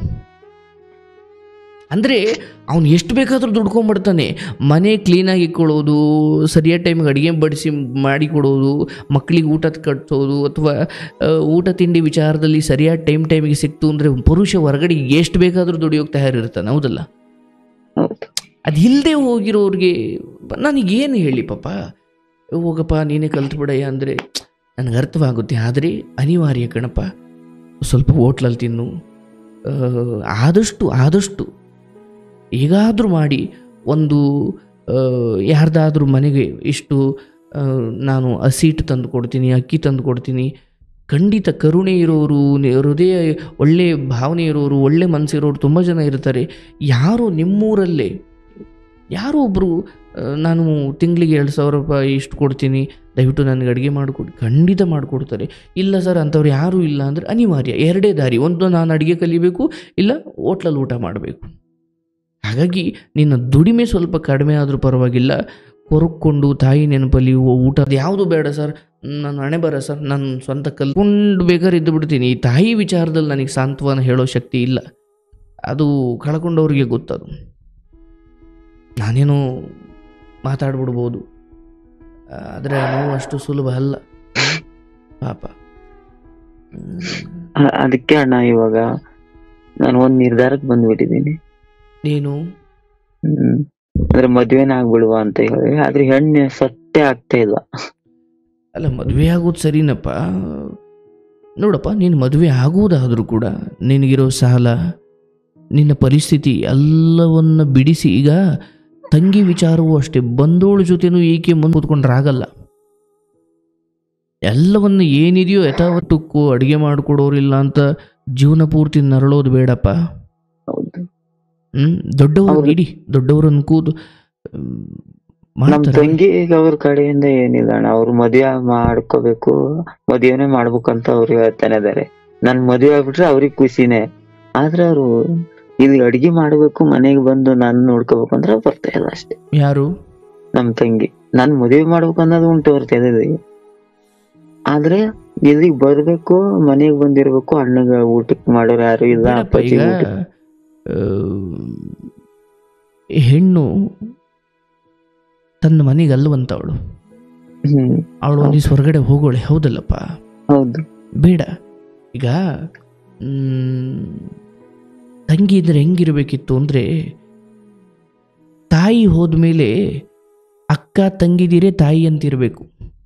B: ಅಂದರೆ ಅವನು ಎಷ್ಟು ಬೇಕಾದರೂ ದುಡ್ಕೊಂಡ್ಬಿಡ್ತಾನೆ ಮನೆ ಕ್ಲೀನಾಗಿ ಇಟ್ಕೊಳ್ಳೋದು ಸರಿಯಾದ ಟೈಮಿಗೆ ಅಡುಗೆ ಬಡಿಸಿ ಮಾಡಿಕೊಡೋದು ಮಕ್ಕಳಿಗೆ ಊಟ ಕಟ್ಸೋದು ಅಥವಾ ಆ, ಊಟ ತಿಂಡಿ ವಿಚಾರದಲ್ಲಿ ಸರಿಯಾದ ಟೈಮ್ ಟೈಮಿಗೆ ಸಿಕ್ತು ಅಂದರೆ ಪುರುಷ ಹೊರಗಡೆ ಎಷ್ಟು ಬೇಕಾದರೂ ದುಡಿಯೋಕೆ ತಯಾರಿರ್ತಾನೆ ಹೌದಲ್ಲ
A: ಹೌದು
B: ಅದು ಇಲ್ಲದೆ ಹೋಗಿರೋರಿಗೆ ನನಗೇನು ಹೇಳಿ ಪಾಪ ಹೋಗಪ್ಪ ನೀನೇ ಕಲ್ತ್ಬಿಡಯ್ಯ ಅಂದರೆ ನನಗೆ ಅರ್ಥವಾಗುತ್ತೆ ಆದರೆ ಅನಿವಾರ್ಯ ಕಣಪ್ಪ ಸ್ವಲ್ಪ ಹೋಟ್ಲಲ್ಲಿ ತಿನ್ನು ಆ, ಆದಷ್ಟು ಆದಷ್ಟು ಹೇಗಾದರೂ ಮಾಡಿ ಒಂದು ಯಾರ್ದಾದ್ರೂ ಮನೆಗೆ ಇಷ್ಟು ಆ, ನಾನು ಹಸೀಟ್ ತಂದು ಕೊಡ್ತೀನಿ ಅಕ್ಕಿ ತಂದು ಕೊಡ್ತೀನಿ ಖಂಡಿತ ಕರುಣೆ ಇರೋರು ನಿ- ಹೃದಯ ಒಳ್ಳೆ ಭಾವನೆ ಇರೋರು ಒಳ್ಳೆ ಮನಸ್ಸಿರೋರು ತುಂಬ ಜನ ಇರ್ತಾರೆ ಯಾರು ನಿಮ್ಮೂರಲ್ಲೇ ಯಾರೋ ಒಬ್ಬರು ನಾನು ತಿಂಗಳಿಗೆ ಎರಡು ಸಾವಿರ ರೂಪಾಯಿ ಇಷ್ಟು ಕೊಡ್ತೀನಿ ದಯವಿಟ್ಟು ನನಗೆ ಅಡುಗೆ ಮಾಡಿಕೊಡಿ ಖಂಡಿತ ಮಾಡಿಕೊಡ್ತಾರೆ ಇಲ್ಲ ಸರ್ ಅಂಥವ್ರು ಯಾರೂ ಇಲ್ಲ ಅಂದರೆ ಅನಿವಾರ್ಯ ಎರಡೇ ದಾರಿ ಒಂದು ನಾನು ಅಡುಗೆ ಕಲಿಬೇಕು ಇಲ್ಲ ಹೋಟ್ಲಲ್ಲಿ ಊಟ ಮಾಡಬೇಕು ಹಾಗಾಗಿ ನಿನ್ನ ದುಡಿಮೆ ಸ್ವಲ್ಪ ಕಡಿಮೆ ಆದರೂ ಪರವಾಗಿಲ್ಲ ಕೊರಕ್ಕೊಂಡು ತಾಯಿ ನೆನಪಲ್ಲಿ ಓ- ಊಟ ಅದು ಯಾವುದು ಬೇಡ ಸರ್ ನಾನು ಹಣೆ ಬರ ಸರ್ ನಾನು ಸ್ವಂತ ಕಲ್ತ್ಕೊಂಡು ಬೇಕಾದ್ರೆ ಇದ್ದು ಬಿಡ್ತೀನಿ ಈ ತಾಯಿ ವಿಚಾರದಲ್ಲಿ ನನಗೆ ಸಾಂತ್ವನ ಹೇಳೋ ಶಕ್ತಿ ಇಲ್ಲ ಅದು ಕಳ್ಕೊಂಡವ್ರಿಗೆ ಗೊತ್ತದು ನಾನೇನೋ ಮಾತಾಡ್ಬಿಡ್ಬೋದು ಆದರೆ ನೋವು ಅಷ್ಟು ಸುಲಭ ಅಲ್ಲ ಹ್ಮ್. ಪಾಪ ಹ್ಮ್.
A: ಅ- ಅದಕ್ಕೆ ಅಣ್ಣ ಇವಾಗ ನಾನು ಒಂದ್ ನಿರ್ಧಾರಕ್ಕೆ ಬಂದ್ಬಿಟ್ಟಿದ್ದೀನಿ
B: ನೀನು
A: ಹ್ಮ್ ಅಂದ್ರೆ ಮದ್ವೆನ ಆಗ್ಬಿಡುವ ಅಂತ ಹೇಳಿ ಆದ್ರೆ ಹೆಣ್ಣು ಸತ್ಯ ಆಗ್ತಾ ಇಲ್ಲ
B: ಅಲ್ಲ ಮದುವೆ ಆಗೋದು ಸರಿನಪ್ಪ ನೋಡಪ್ಪ ನೀನು ಮದುವೆ ಆಗುವುದಾದರೂ ಕೂಡ ನಿನಗಿರೋ ಸಾಲ ನಿನ್ನ ಪರಿಸ್ಥಿತಿ ಎಲ್ಲವನ್ನ ಬಿಡಿಸಿ ಈಗ ತಂಗಿ ವಿಚಾರವೂ ಅಷ್ಟೇ ಬಂದೋಳ ಜೊತೆನೂ ಏಕೆ ಮುಂದೆ ಕೂತ್ಕೊಂಡ್ರಾಗಲ್ಲ ಎಲ್ಲವನ್ನು ಏನಿದೆಯೋ ಯಥಾವತ್ತಕ್ಕೂ ಅಡುಗೆ ಮಾಡಿಕೊಡೋರಿಲ್ಲ ಅಂತ ಜೀವನ ಪೂರ್ತಿ ನರಳೋದು ಬೇಡಪ್ಪ
A: ಹೌದು
B: ಹ್ಮ್ ದೊಡ್ಡವರು
A: ಹೌದು.
B: ಇಡಿ ದೊಡ್ಡವರನ್ನು ಕೂದು ಹ್ಮ್,
A: ನಮ್
B: ಮಾಡ್ತಾರೆ
A: ತಂಗಿಗೆ ಅವ್ರ ಕಡೆಯಿಂದ ಏನಿಲ್ಲ ಅಣ್ಣ ಅವ್ರು ಮದ್ವೆ ಮಾಡ್ಕೋಬೇಕು ಮದ್ವೆನೇ ಮಾಡ್ಬೇಕಂತ ಅವ್ರು ಹೇಳ್ತಾನೆ ಇದಾರೆ ನನ್ ಮದ್ವೆ ಆಗ್ಬಿಟ್ರೆ ಅವ್ರಿಗೆ ಖುಷಿನೇ ಆದ್ರೆ ಅವ್ರು ಇಲ್ಲಿ ಅಡ್ಗೆ ಮಾಡ್ಬೇಕು ಮನೆಗೆ ಬಂದು ನಾನ್ ನೋಡ್ಕೋಬೇಕು ಅಂದ್ರೆ ಬರ್ತಾ ಇಲ್ಲ ಅಷ್ಟೇ
B: ಯಾರು
A: ನಮ್ ತಂಗಿ ನಾನ್ ಮದ್ವೆ ಮಾಡ್ಬೇಕು ಅನ್ನೋದು ಉಂಟು ಅವ್ರ ತಲೆಯಲ್ಲಿ ಆದ್ರೆ ಇಲ್ಲಿಗ್ ಬರ್ಬೇಕು ಮನೆಗ್ ಬಂದಿರ್ಬೇಕು ಅಣ್ಣಗ ಊಟಕ್ ಮಾಡೋರು ಯಾರು ಇಲ್ಲ
B: ಬೇಡಪ್ಪ,
A: ಅಪ್ಪಾಜಿ
B: ಈಗ
A: ಊಟಕ್
B: ಆ, ಹೆಣ್ಣು ತನ್ನ ಮನೆಗೆ ಅಲ್ಲವಂತವಳು
A: ಹ್ಮ್
B: ಅವಳು ಒಂದಿವ್ಸ ಹೊರಗಡೆ ಹೋಗೋಳೆ ಹೌದಲ್ಲಪ್ಪ
A: ಹೌದು
B: ಬೇಡ ಈಗ ಮ್, ತಂಗಿ ಇದ್ರೆ ಹೆಂಗಿರ್ಬೇಕಿತ್ತು ಅಂದರೆ ತಾಯಿ ಹೋದ್ಮೇಲೆ ಅಕ್ಕ ತಂಗಿದಿರೇ ತಾಯಿ ಅಂತಿರಬೇಕು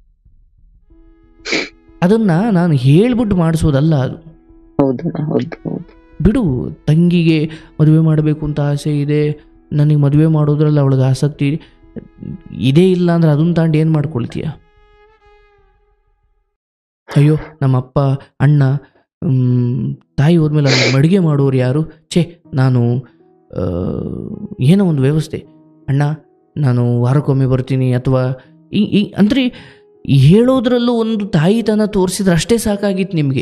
B: ಅದನ್ನ ನಾನು ಹೇಳ್ಬಿಟ್ಟು ಮಾಡಿಸೋದಲ್ಲ ಅದು
A: ಹೌದಣ್ಣ ಹೌದು ಹೌದು
B: ಬಿಡು ತಂಗಿಗೆ ಮದುವೆ ಮಾಡಬೇಕು ಅಂತ ಆಸೆ ಇದೆ ನನಗೆ ಮದುವೆ ಮಾಡೋದ್ರಲ್ಲಿ ಅವಳಿಗೆ ಆಸಕ್ತಿ ಇದೇ ಇಲ್ಲ ಅಂದ್ರೆ ಅದನ್ನ ತಾಂಡು ಏನು ಮಾಡ್ಕೊಳ್ತೀಯ ಅಯ್ಯೋ ನಮ್ಮ ಅಪ್ಪ ಅಣ್ಣ ಮ್, ತಾಯಿ ಹೋದ್ಮೇಲೆ ಅಲ್ಲಿ ಅಡುಗೆ ಮಾಡೋರು ಯಾರು ಛೇ ನಾನು ಆ, ಏನೋ ಒಂದು ವ್ಯವಸ್ಥೆ ಅಣ್ಣ ನಾನು ವಾರಕ್ಕೊಮ್ಮೆ ಬರ್ತೀನಿ ಅಥವಾ ಈ ಈ ಅಂದರೆ ಹೇಳೋದ್ರಲ್ಲೂ ಒಂದು ತಾಯಿತನ ತೋರಿಸಿದ್ರೆ ಅಷ್ಟೇ ಸಾಕಾಗಿತ್ತು ನಿಮಗೆ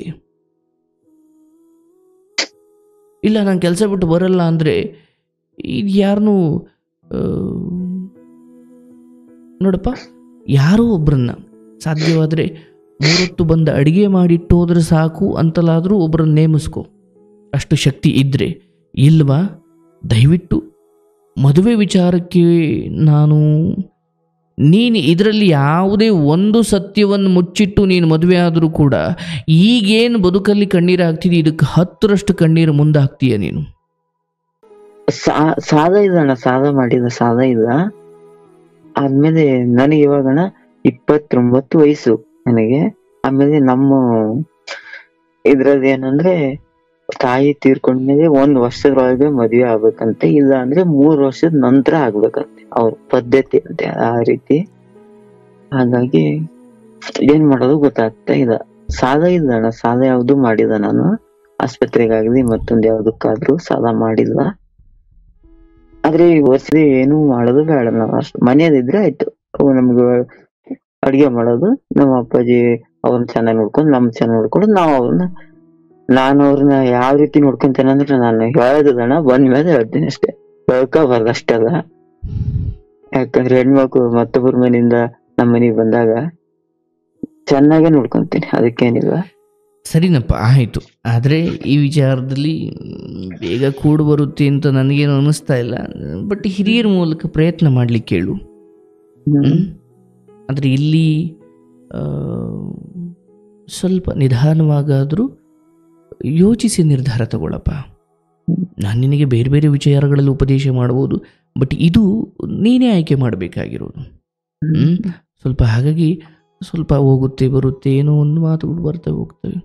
B: ಇಲ್ಲ ನಾನು ಕೆಲಸ ಬಿಟ್ಟು ಬರಲ್ಲ ಅಂದರೆ ಇದು ಯಾರನ್ನೂ ನೋಡಪ್ಪ ಯಾರೋ ಒಬ್ಬರನ್ನ ಸಾಧ್ಯವಾದರೆ ಮೂರೊತ್ತು ಬಂದು ಅಡುಗೆ ಮಾಡಿಟ್ಟು ಹೋದ್ರೆ ಸಾಕು ಅಂತಲಾದರೂ ಒಬ್ಬರನ್ನ ನೇಮಿಸ್ಕೊ ಅಷ್ಟು ಶಕ್ತಿ ಇದ್ದರೆ ಇಲ್ವಾ ದಯವಿಟ್ಟು ಮದುವೆ ವಿಚಾರಕ್ಕೆ ನಾನು ನೀನು ಇದರಲ್ಲಿ ಯಾವುದೇ ಒಂದು ಸತ್ಯವನ್ನು ಮುಚ್ಚಿಟ್ಟು ನೀನು ಮದುವೆ ಆದರೂ ಕೂಡ ಈಗೇನು ಬದುಕಲ್ಲಿ ಕಣ್ಣೀರು ಹಾಕ್ತಿದ್ದಿ ಇದಕ್ಕೆ ಹತ್ತರಷ್ಟು ಕಣ್ಣೀರು ಮುಂದೆ ಹಾಕ್ತೀಯ ನೀನು
A: ಸಾ- ಸಾದ ಇದಣ್ಣ ಸಾದ ಮಾಡಿದ ಸಾದ ಇಲ್ಲ ಆದ್ಮೇಲೆ ನನಗೆ ಇವಾಗಣ ಇಪ್ಪತ್ತೊಂಬತ್ತು ವಯಸ್ಸು ನನಗೆ ಆಮೇಲೆ ನಮ್ಮ ಇದ್ರಲ್ಲಿ ಏನಂದ್ರೆ ತಾಯಿ ತೀರ್ಕೊಂಡ್ಮೇಲೆ ಒಂದ್ ವರ್ಷದೊಳಗೆ ಮದ್ವೆ ಆಗ್ಬೇಕಂತೆ ಇಲ್ಲ ಅಂದ್ರೆ ಮೂರ್ ವರ್ಷದ ನಂತರ ಆಗ್ಬೇಕಂತೆ ಅವ್ರ ಪದ್ಧತಿ ಅಂತೆ ಆ ರೀತಿ ಹಾಗಾಗಿ ಏನ್ ಮಾಡೋದು ಗೊತ್ತಾಗ್ತಾ ಇಲ್ಲ ಸಾಲ ಇಲ್ಲ ಅಣ್ಣ ಸಾಲ ಯಾವ್ದು ಮಾಡಿಲ್ಲ ನಾನು ಆಸ್ಪತ್ರೆಗಾಗ್ಲಿ ಮತ್ತೊಂದ್ ಯಾವ್ದಕ್ಕಾದ್ರೂ ಸಾಲ ಮಾಡಿಲ್ಲ ಆದ್ರೆ ಈ ವರ್ಷದ ಏನು ಮಾಡೋದು ಬೇಡ ನಾವು ಅಷ್ಟ್ ಮನೇಲಿದ್ರೆ ಆಯ್ತು ಅವು ನಮ್ಗೆ ಅಡ್ಗೆ ಮಾಡೋದು ನಮ್ಮ ಅಪ್ಪಾಜಿ ಅವ್ರನ್ನ ಚೆನ್ನಾಗಿ ನೋಡ್ಕೊಂಡು ನಮ್ ಚೆನ್ನಾಗಿ ನೋಡ್ಕೊಂಡು ನಾವ್ ಅವ್ರನ್ನ ನಾನು ಅವ್ರನ್ನ ಯಾವ ರೀತಿ ನೋಡ್ಕೊಂತೇನೆ ಅಂದ್ರೆ ನಾನು ಹೇಳೋದಣ್ಣ ಬಂದ್ ಮೇಲೆ ಹೇಳ್ತೀನಿ ಅಷ್ಟೇ ಬೆಳ್ಕೋಬಾರ್ದು ಅಷ್ಟೆಲ್ಲ ಯಾಕಂದ್ರೆ ಹೆಣ್ಮಕ್ಳು ಮತ್ತೊಬ್ಬರ ಮನೆಯಿಂದ ನಮ್ಮ ಮನೆಗ್ ಬಂದಾಗ ಚೆನ್ನಾಗೇ ನೋಡ್ಕೊಂತೀನಿ ಅದಕ್ಕೇನಿಲ್ಲ
B: ಸರಿನಪ್ಪ ಆಯಿತು ಆದರೆ ಈ ವಿಚಾರದಲ್ಲಿ ಮ್, ಬೇಗ ಕೂಡು ಬರುತ್ತೆ ಅಂತ ನನಗೇನು ಅನ್ನಿಸ್ತಾ ಇಲ್ಲ ಬಟ್ ಹಿರಿಯರ ಮೂಲಕ ಪ್ರಯತ್ನ ಮಾಡಲಿಕ್ಕೆ ಹೇಳು
A: ಹ್ಮ್.
B: ಆದರೆ ಇಲ್ಲಿ ಆ, ಸ್ವಲ್ಪ ನಿಧಾನವಾಗಾದರೂ ಯೋಚಿಸಿ ನಿರ್ಧಾರ ತಗೊಳ್ಳಪ್ಪ ನಾನು ನಿನಗೆ ಬೇರೆ ಬೇರೆ ವಿಚಾರಗಳಲ್ಲಿ ಉಪದೇಶ ಮಾಡ್ಬೋದು ಬಟ್ ಇದು ನೀನೇ ಆಯ್ಕೆ ಮಾಡಬೇಕಾಗಿರೋದು ಹ್ಮ್? ಸ್ವಲ್ಪ ಹಾಗಾಗಿ ಸ್ವಲ್ಪ ಹೋಗುತ್ತೆ ಬರುತ್ತೆ ಏನೋ ಒಂದು ಮಾತುಗಳು ಬರ್ತವೆ ಹೋಗ್ತವೆ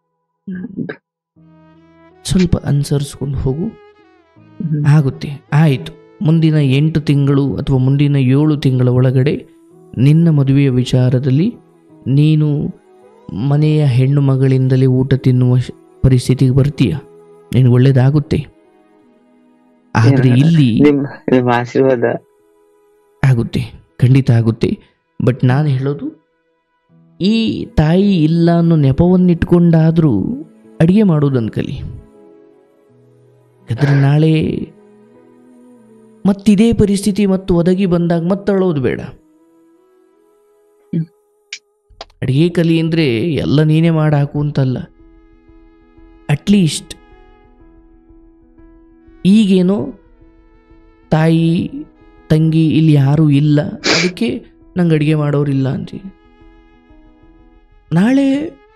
B: ಸ್ವಲ್ಪ ಅನುಸರಿಸ್ಕೊಂಡು ಹೋಗು
A: ಹ್ಮ್.
B: ಆಗುತ್ತೆ ಆಯಿತು ಮುಂದಿನ ಎಂಟು ತಿಂಗಳು ಅಥವಾ ಮುಂದಿನ ಏಳು ತಿಂಗಳ ಒಳಗಡೆ ನಿನ್ನ ಮದುವೆಯ ವಿಚಾರದಲ್ಲಿ ನೀನು ಮನೆಯ ಹೆಣ್ಣು ಮಗಳಿಂದಲೇ ಊಟ ತಿನ್ನುವ ಶ- ಪರಿಸ್ಥಿತಿಗೆ ಬರ್ತೀಯ ನಿನಗೆ ಒಳ್ಳೇದಾಗುತ್ತೆ ಆದರೆ ಇಲ್ಲಿ
A: ನಿಮ್ ನಿಮ್ ಆಶೀರ್ವಾದ
B: ಆಗುತ್ತೆ ಖಂಡಿತ ಆಗುತ್ತೆ ಬಟ್ ನಾನು ಹೇಳೋದು ಈ ತಾಯಿ ಇಲ್ಲ ಅನ್ನೋ ನೆಪವನ್ನಿಟ್ಕೊಂಡಾದರೂ ಅಡುಗೆ ಮಾಡೋದನ್ನು ಕಲಿ ಯಾಕಂದರೆ ನಾಳೆ ಮತ್ತಿದೇ ಪರಿಸ್ಥಿತಿ ಮತ್ತು ಒದಗಿ ಬಂದಾಗ ಮತ್ತೆ ಅಳೋದು ಬೇಡ ಅಡುಗೆ ಕಲಿ ಅಂದರೆ ಎಲ್ಲ ನೀನೇ ಮಾಡಿ ಹಾಕು ಅಂತಲ್ಲ ಅಟ್ಲೀಸ್ಟ್ ಈಗೇನೋ ತಾಯಿ ತಂಗಿ ಇಲ್ಲಿ ಯಾರೂ ಇಲ್ಲ ಅದಕ್ಕೆ ನಂಗೆ ಅಡುಗೆ ಮಾಡೋರಿಲ್ಲ ಅಂತೀವಿ ನಾಳೆ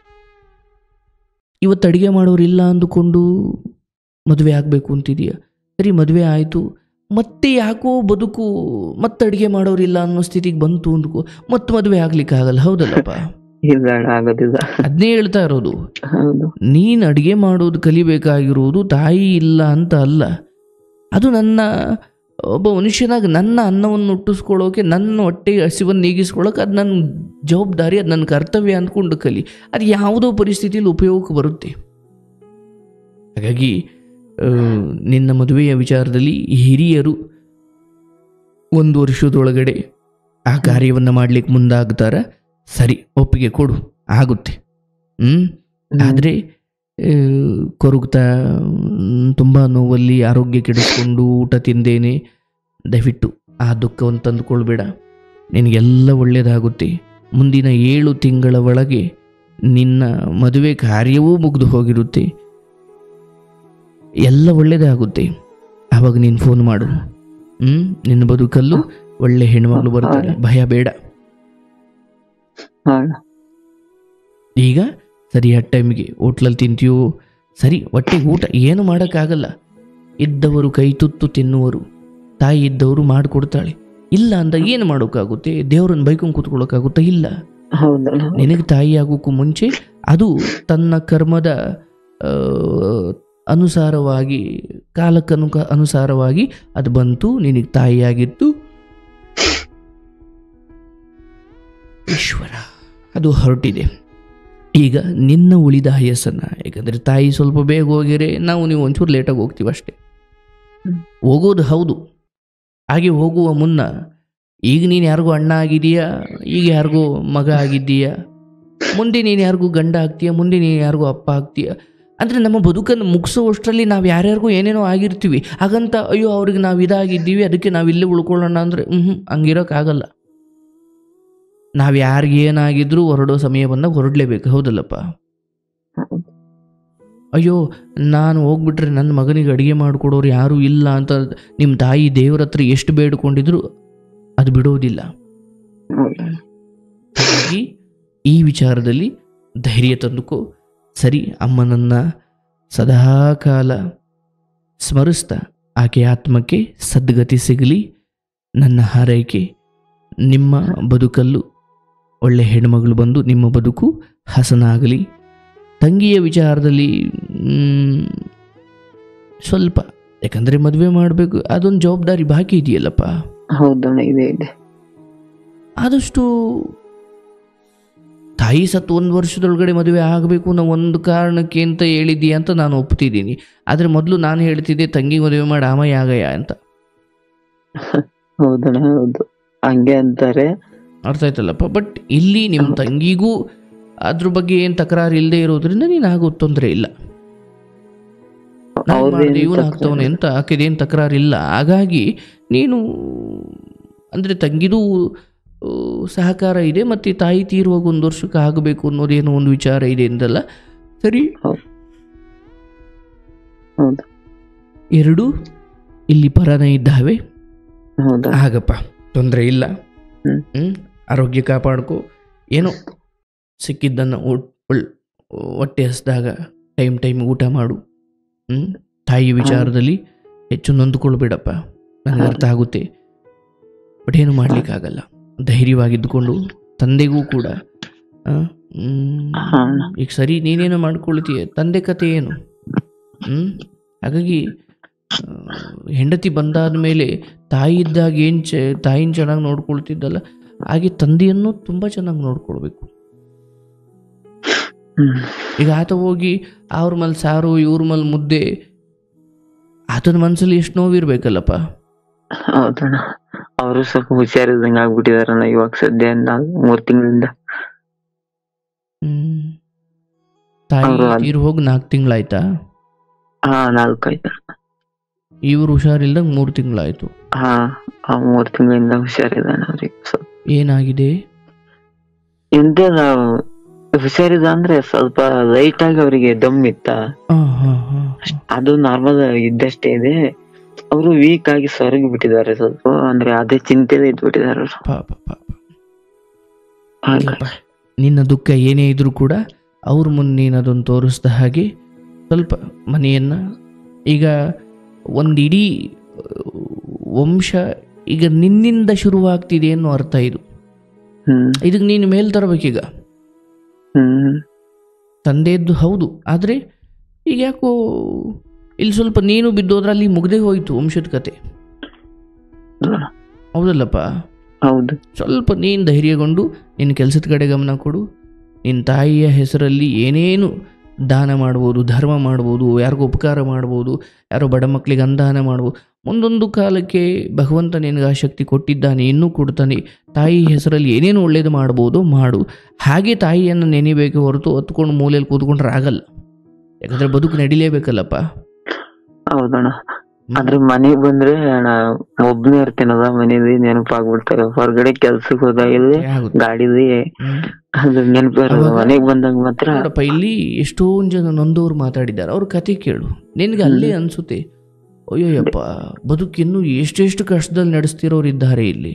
B: ಇವತ್ತು ಅಡುಗೆ ಮಾಡೋರಿಲ್ಲ ಅಂದುಕೊಂಡು ಮದುವೆ ಆಗಬೇಕು ಅಂತಿದೀಯ ಸರಿ ಮದುವೆ ಆಯಿತು ಮತ್ತೆ ಯಾಕೋ ಬದುಕು ಮತ್ತೆ ಅಡುಗೆ ಮಾಡೋರಿಲ್ಲ ಅನ್ನೋ ಸ್ಥಿತಿಗೆ ಬಂತು ಅಂದ್ಕೋ ಮತ್ತೆ ಮದುವೆ ಆಗ್ಲಿಕ್ಕಾಗಲ್ಲ ಹೌದಲ್ಲಪ್ಪ
A: ಇಲ್ಲ ಅಣ್ಣ ಆಗೋದಿಲ್ಲ
B: ಅದನ್ನೇ ಹೇಳ್ತಾ ಇರೋದು
A: ಹೌದು
B: ನೀನು ಅಡುಗೆ ಮಾಡೋದು ಕಲಿಬೇಕಾಗಿರುವುದು ತಾಯಿ ಇಲ್ಲ ಅಂತ ಅಲ್ಲ ಅದು ನನ್ನ ಒಬ್ಬ ಮನುಷ್ಯನಾಗ ನನ್ನ ಅನ್ನವನ್ನು ಹುಟ್ಟಿಸ್ಕೊಳ್ಳೋಕೆ ನನ್ನ ಹೊಟ್ಟೆಗೆ ಹಸಿವನ್ನು ನೀಗಿಸ್ಕೊಳ್ಳೋಕೆ ಅದು ನನ್ನ ಜವಾಬ್ದಾರಿ ಅದು ನನ್ನ ಕರ್ತವ್ಯ ಅಂದ್ಕೊಂಡು ಕಲಿ ಅದು ಯಾವುದೋ ಪರಿಸ್ಥಿತಿಯಲ್ಲಿ ಉಪಯೋಗಕ್ಕೆ ಬರುತ್ತೆ ಹಾಗಾಗಿ ಆ, ನಿನ್ನ ಮದುವೆಯ ವಿಚಾರದಲ್ಲಿ ಹಿರಿಯರು ಒಂದು ವರ್ಷದೊಳಗಡೆ ಆ ಕಾರ್ಯವನ್ನು ಮಾಡ್ಲಿಕ್ಕೆ ಮುಂದಾಗ್ತಾರ ಸರಿ ಒಪ್ಪಿಗೆ ಕೊಡು ಆಗುತ್ತೆ ಹ್ಞೂ ಆದರೆ ಕೊರಗ್ತಾ ತುಂಬ ನೋವಲ್ಲಿ ಆರೋಗ್ಯ ಕೆಡಿಸ್ಕೊಂಡು ಊಟ ತಿಂದೇನೆ ದಯವಿಟ್ಟು ಆ ದುಃಖವನ್ನು ತಂದುಕೊಳ್ಬೇಡ ನಿನಗೆಲ್ಲ ಒಳ್ಳೆಯದಾಗುತ್ತೆ ಮುಂದಿನ ಏಳು ತಿಂಗಳ ಒಳಗೆ ನಿನ್ನ ಮದುವೆ ಕಾರ್ಯವೂ ಮುಗಿದು ಹೋಗಿರುತ್ತೆ ಎಲ್ಲ ಒಳ್ಳೆಯದೇ ಆಗುತ್ತೆ ಆವಾಗ ನೀನು ಫೋನ್ ಮಾಡು ಹ್ಞೂ ನಿನ್ನ ಬದುಕಲ್ಲೂ ಒಳ್ಳೆ ಹೆಣ್ಮಕ್ಳು ಬರ್ತಾರೆ ಭಯ ಬೇಡ
A: ಹಾ ಅಣ್ಣ.
B: ಈಗ ಸರಿಯಾದ ಟೈಮಿಗೆ ಹೋಟ್ಲಲ್ಲಿ ತಿಂತೀಯೋ ಸರಿ ಹೊಟ್ಟೆಗೆ ಊಟ ಏನು ಮಾಡೋಕ್ಕಾಗಲ್ಲ ಇದ್ದವರು ಕೈ ತುತ್ತು ತಿನ್ನುವರು ತಾಯಿ ಇದ್ದವರು ಮಾಡಿಕೊಡ್ತಾಳೆ ಇಲ್ಲ ಅಂದಾಗ ಏನು ಮಾಡೋಕ್ಕಾಗುತ್ತೆ ದೇವ್ರನ್ನ ಬೈಕೊಂಡು ಕೂತ್ಕೊಳ್ಳೋಕ್ಕಾಗುತ್ತಾ ಇಲ್ಲ
A: ಹೌದಣ್ಣ
B: ನಿನಗೆ ತಾಯಿ ಆಗೋಕ್ಕೂ ಮುಂಚೆ ಅದು ತನ್ನ ಕರ್ಮದ ಆ, ಅನುಸಾರವಾಗಿ ಕಾಲಕ್ಕನು ಅನುಸಾರವಾಗಿ ಅದು ಬಂತು ನಿನಗೆ ತಾಯಿಯಾಗಿತ್ತು ಈಶ್ವರ ಅದು ಹೊರಟಿದೆ ಈಗ ನಿನ್ನ ಉಳಿದ ಆಯಸ್ಸನ್ನು ಯಾಕಂದರೆ ತಾಯಿ ಸ್ವಲ್ಪ ಬೇಗ ಹೋಗಿರೆ ನಾವು ನೀವು ಒಂಚೂರು ಲೇಟಾಗಿ ಹೋಗ್ತೀವಿ ಅಷ್ಟೇ
A: ಹ್ಮ್.
B: ಹೋಗೋದು ಹೌದು ಹಾಗೆ ಹೋಗುವ ಮುನ್ನ ಈಗ ನೀನು ಯಾರಿಗೂ ಅಣ್ಣ ಆಗಿದೀಯಾ ಈಗ ಯಾರಿಗೂ ಮಗ ಆಗಿದ್ದೀಯಾ ಮುಂದೆ ನೀನು ಯಾರಿಗೂ ಗಂಡ ಆಗ್ತೀಯ ಮುಂದೆ ನೀನು ಯಾರಿಗೂ ಅಪ್ಪ ಆಗ್ತೀಯ ಅಂದರೆ ನಮ್ಮ ಬದುಕನ್ನು ಮುಗಿಸೋಷ್ಟರಲ್ಲಿ ನಾವು ಯಾರ್ಯಾರಿಗೂ ಏನೇನೋ ಆಗಿರ್ತೀವಿ ಹಾಗಂತ ಅಯ್ಯೋ ಅವ್ರಿಗೆ ನಾವು ಇದಾಗಿದ್ದೀವಿ ಅದಕ್ಕೆ ನಾವು ಇಲ್ಲೇ ಉಳ್ಕೊಳ್ಳೋಣ ಅಂದರೆ ಹ್ಞೂ ಹಂಗಿರೋಕ್ಕಾಗಲ್ಲ ನಾವು ಯಾರಿಗೆ ಏನಾಗಿದ್ರೂ ಹೊರಡೋ ಸಮಯ ಬಂದಾಗ ಹೊರಡಲೇಬೇಕು ಹೌದಲ್ಲಪ್ಪ
A: ಹೌದು.
B: ಅಯ್ಯೋ ನಾನು ಹೋಗ್ಬಿಟ್ರೆ ನನ್ನ ಮಗನಿಗೆ ಅಡುಗೆ ಮಾಡಿಕೊಡೋರು ಯಾರೂ ಇಲ್ಲ ಅಂತ ನಿಮ್ಮ ತಾಯಿ ದೇವ್ರ ಹತ್ರ ಎಷ್ಟು ಬೇಡ್ಕೊಂಡಿದ್ರು ಅದು ಬಿಡೋದಿಲ್ಲ
A: ಹೌದಣ್ಣ
B: ಹಾಗಾಗಿ ಈ ವಿಚಾರದಲ್ಲಿ ಧೈರ್ಯ ತಂದುಕೋ ಸರಿ ಅಮ್ಮನನ್ನು ಸದಾಕಾಲ ಸ್ಮರಿಸ್ತಾ ಆಕೆ ಆತ್ಮಕ್ಕೆ ಸದ್ಗತಿ ಸಿಗಲಿ ನನ್ನ ಹಾರೈಕೆ ನಿಮ್ಮ ಬದುಕಲ್ಲೂ ಒಳ್ಳೆ ಹೆಣ್ಮಗಳು ಬಂದು ನಿಮ್ಮ ಬದುಕು ಹಸನಾಗಲಿ ತಂಗಿಯ ವಿಚಾರದಲ್ಲಿ ಮ್, ಸ್ವಲ್ಪ ಯಾಕಂದರೆ ಮದುವೆ ಮಾಡಬೇಕು ಅದೊಂದು ಜವಾಬ್ದಾರಿ ಬಾಕಿ ಇದೆಯಲ್ಲಪ್ಪ
A: ಹೌದಣ್ಣ ಇದೆ ಇದೆ
B: ಆದಷ್ಟು ತಾಯಿ ಸತ್ತು ಒಂದು ವರ್ಷದೊಳಗಡೆ ಮದುವೆ ಆಗಬೇಕು ಅನ್ನೋ ಒಂದು ಕಾರಣಕ್ಕೆ ಅಂತ ಹೇಳಿದ್ದೀಯ ಅಂತ ನಾನು ಒಪ್ತಿದ್ದೀನಿ ಆದರೆ ಮೊದಲು ನಾನು ಹೇಳ್ತಿದ್ದೆ ತಂಗಿ ಮದುವೆ ಮಾಡಿ ಆಮಯ್ಯ ಆಗಯ್ಯ ಅಂತ
A: ಹೌದಣ್ಣ ಹೌದು ಹಂಗೆ ಅಂತಾರೆ
B: ಅರ್ಥ ಆಯ್ತಲ್ಲಪ್ಪ ಬಟ್ ಇಲ್ಲಿ ನಿಮ್ಮ ತಂಗಿಗೂ ಅದ್ರ ಬಗ್ಗೆ ಏನು ತಕರಾರು ಇಲ್ಲದೆ ಇರೋದ್ರಿಂದ ನೀನು ಆಗೋ ತೊಂದರೆ ಇಲ್ಲ ನಾನ್
A: ಅವ್ರ್ದೇನ್
B: ಮಾಡ್ದೆ, ಇವ್ನು
A: ತಕರಾರು
B: ಆಗ್ತವನೆ ಅಂತ ಆಕೆದೇನು ತಕರಾರು ಇಲ್ಲ ಹಾಗಾಗಿ ನೀನು ಅಂದರೆ ತಂಗಿದೂ ಆ, ಸಹಕಾರ ಇದೆ ಮತ್ತು ತಾಯಿ ತೀರುವಾಗ ಒಂದು ವರ್ಷಕ್ಕೆ ಆಗಬೇಕು ಅನ್ನೋದೇನೋ ಒಂದು ವಿಚಾರ ಇದೆ ಎಂದಲ್ಲ ಸರಿ
A: ಹೌದು
B: ಎರಡು ಇಲ್ಲಿ ಪರನ ಇದ್ದಾವೆ
A: ಹೌದಾ
B: ಆಗಪ್ಪ ತೊಂದರೆ ಇಲ್ಲ
A: ಹ್ಮ್.
B: ಹ್ಮ್? ಆರೋಗ್ಯ ಕಾಪಾಡ್ಕೊ ಏನೋ ಸಿಕ್ಕಿದ್ದನ್ನು ಊಟ ಒಳ್ ಹೊಟ್ಟೆ ಹಸ್ದಾಗ ಟೈಮ್ ಟೈಮ್ ಊಟ ಮಾಡು ಹ್ಮ್? ತಾಯಿ ವಿಚಾರದಲ್ಲಿ ಹೆಚ್ಚು ನೊಂದುಕೊಳ್ಬೇಡಪ್ಪ ನನಗೆ ಅರ್ಥ ಆಗುತ್ತೆ ಬಟ್ ಏನು ಮಾಡಲಿಕ್ಕಾಗಲ್ಲ ಧೈರ್ಯವಾಗಿದ್ದುಕೊಂಡು ತಂದೆಗೂ ಕೂಡ ಆ, ಹ್ಮ್,
A: ಹಾ.
B: ಈಗ ಸರಿ ನೀನೇನು ಮಾಡ್ಕೊಳ್ತೀಯ ತಂದೆ ಕತೆ ಏನು ಹ್ಮ್ ಹಾಗಾಗಿ ಆ, ಹೆಂಡತಿ ಬಂದಾದ ಮೇಲೆ ತಾಯಿ ಇದ್ದಾಗ ಏನು ಚ ತಾಯಿನ ಚೆನ್ನಾಗಿ ನೋಡ್ಕೊಳ್ತಿದ್ದಲ್ಲ ಹಾಗೆ ತಂದೆಯನ್ನು ತುಂಬ ಚೆನ್ನಾಗಿ ನೋಡ್ಕೊಳ್ಬೇಕು
A: ಹ್ಮ್
B: ಈಗ ಆತ ಹೋಗಿ ಅವ್ರ ಮೇಲೆ ಸಾರು ಇವ್ರ ಮೇಲೆ ಮುದ್ದೆ ಆತನ ಮನಸ್ಸಲ್ಲಿ ಎಷ್ಟು ನೋವಿರ್ಬೇಕಲ್ಲಪ್ಪ
A: ಹೌದಣ್ಣ ಅವರು ಸ್ವಲ್ಪ ಹುಷಾರಿದ್ದಂಗ ಆಗ್ಬಿಟ್ಟಿದಾರಣ್ಣ ಇವಾಗ ಸದ್ಯ ನಾಲ್ ಮೂರ್ ತಿಂಗಳಿಂದ
B: ಹ್ಮ್ ತಾಯಿ
A: ಅವ್ರು ಅದ್-
B: ತೀರು ಹೋಗಿ ನಾಲ್ಕು ತಿಂಗಳಾಯ್ತಾ
A: ಹಾ ನಾಲ್ಕು ಆಯ್ತು
B: ಇವ್ರು ಹುಷಾರಿಲ್ದಂಗೆ ಮೂರು ತಿಂಗಳಾಯ್ತು
A: ಹಾ ಆ ಮೂರ್ ತಿಂಗಳಿಂದ ಹುಷಾರಿದಾನ ಅವ್ರಿಗೆ ಸ್ವಲ್ಪ
B: ಏನಾಗಿದೆ
A: ಎಂತ ನಾವು ಹುಷಾರಿದ ಅಂದ್ರೆ ಸ್ವಲ್ಪ ಲೈಟ್ ಆಗಿ ಅವರಿಗೆ ದಮ್ ಇತ್ತ
B: ಹಾಂ ಹಾಂ ಹಾಂ
A: ಅದು ನಾರ್ಮಲ್ ಇದ್ದಷ್ಟೇ ಇದೆ ಅವರು ವೀಕ್ ಆಗಿ ಸೊರಗಿ ಬಿಟ್ಟಿದ್ದಾರೆ ಸ್ವಲ್ಪ ಅಂದ್ರೆ ಅದೇ ಚಿಂತೆದೇ ಇದ್ಬಿಟ್ಟಿದ್ದಾರೆ ಅವ್ರು
B: ಪಾಪ ಪಾಪ
A: ಹಾಗಾಗಿ.
B: ಇಲ್ಲಪ್ಪ, ನಿನ್ನ ದುಃಖ ಏನೇ ಇದ್ರೂ ಕೂಡ ಅವ್ರ ಮುಂದೆ ನೀನು ಅದನ್ನು ತೋರಿಸ್ದ ಹಾಗೆ ಸ್ವಲ್ಪ ಮನೆಯನ್ನು ಈಗ ಒಂದು ಇಡೀ ಆ, ವಂಶ ಈಗ ನಿನ್ನಿಂದ ಶುರುವಾಗ್ತಿದೆ ಅನ್ನೋ ಅರ್ಥ ಇದು
A: ಹ್ಮ್
B: ಇದಕ್ಕೆ ನೀನು ಮೇಲ್ ತರಬೇಕೀಗ
A: ಹ್ಮ್
B: ತಂದೆಯದ್ದು ಹೌದು ಆದರೆ ಈಗ ಯಾಕೋ ಇಲ್ಲಿ ಸ್ವಲ್ಪ ನೀನು ಬಿದ್ದೋದ್ರೆ ಅಲ್ಲಿ ಮುಗ್ದೇ ಹೋಯಿತು ವಂಶದ ಕತೆ ಹೌದಲ್ಲಪ್ಪ
A: ಹೌದು
B: ಸ್ವಲ್ಪ ನೀನು ಧೈರ್ಯಗೊಂಡು ನಿನ್ನ ಕೆಲಸದ ಕಡೆ ಗಮನ ಕೊಡು ನಿನ್ನ ತಾಯಿಯ ಹೆಸರಲ್ಲಿ ಏನೇನು ದಾನ ಮಾಡ್ಬೋದು ಧರ್ಮ ಮಾಡ್ಬೋದು ಯಾರಿಗೂ ಉಪಕಾರ ಮಾಡ್ಬೋದು ಯಾರೋ ಬಡ ಮಕ್ಕಳಿಗೆ ಅನುದಾನ ಮಾಡ್ಬೋದು ಮುಂದೊಂದು ಕಾಲಕ್ಕೆ ಭಗವಂತ ನಿನಗೆ ಆ ಶಕ್ತಿ ಕೊಟ್ಟಿದ್ದಾನೆ ಇನ್ನೂ ಕೊಡ್ತಾನೆ ತಾಯಿ ಹೆಸರಲ್ಲಿ ಏನೇನು ಒಳ್ಳೇದು ಮಾಡ್ಬೋದು ಮಾಡು ಹಾಗೆ ತಾಯಿಯನ್ನು ನೆನೆಬೇಕೆ ಹೊರತು ಹೊತ್ಕೊಂಡು ಮೂಲೆಯಲ್ಲಿ ಕೂತ್ಕೊಂಡ್ರೆ ಆಗಲ್ಲ ಯಾಕಂದರೆ ಬದುಕು ನಡಿಲೇಬೇಕಲ್ಲಪ್ಪ
A: ಹೌದಣ್ಣ ಆದ್ರೆ ಮನೆಗ್ ಬಂದ್ರೆ ಅಣ್ಣ ಒಬ್ನೇ ಇರ್ತೀನಲ್ಲ ಮನೇಲಿ ನೆನಪಾಗ್ಬಿಡ್ತಾರೆ ಹೊರಗಡೆ ಕೆಲ್ಸಕ್ಕೆ ಹೋದಾಗೆಲ್ಲ
B: ಆಗುತ್ತೆ
A: ಗಾಡಿಲಿ
B: ಹ್ಮ್.
A: ಅದು ನೆನಪಿರೋದು
B: ಅವಾಗ-
A: ಮನೆಗ್ ಬಂದಾಗ ಮಾತ್ರ
B: ನೋಡಪ್ಪ ಇಲ್ಲಿ ಎಷ್ಟೊಂದು ಜನ ನೊಂದವ್ರು ಮಾತಾಡಿದ್ದಾರೆ ಅವ್ರ ಕತೆ ಕೇಳು ನಿನಗೆ ಅಲ್ಲೇ ಅನ್ಸುತ್ತೆ ಅಯ್ಯೋಯಪ್ಪ ಬದುಕಿನ್ನು ಎಷ್ಟೆಷ್ಟು ಕಷ್ಟದಲ್ಲಿ ನಡೆಸ್ತಿರೋರು ಇದ್ದಾರೆ ಇಲ್ಲಿ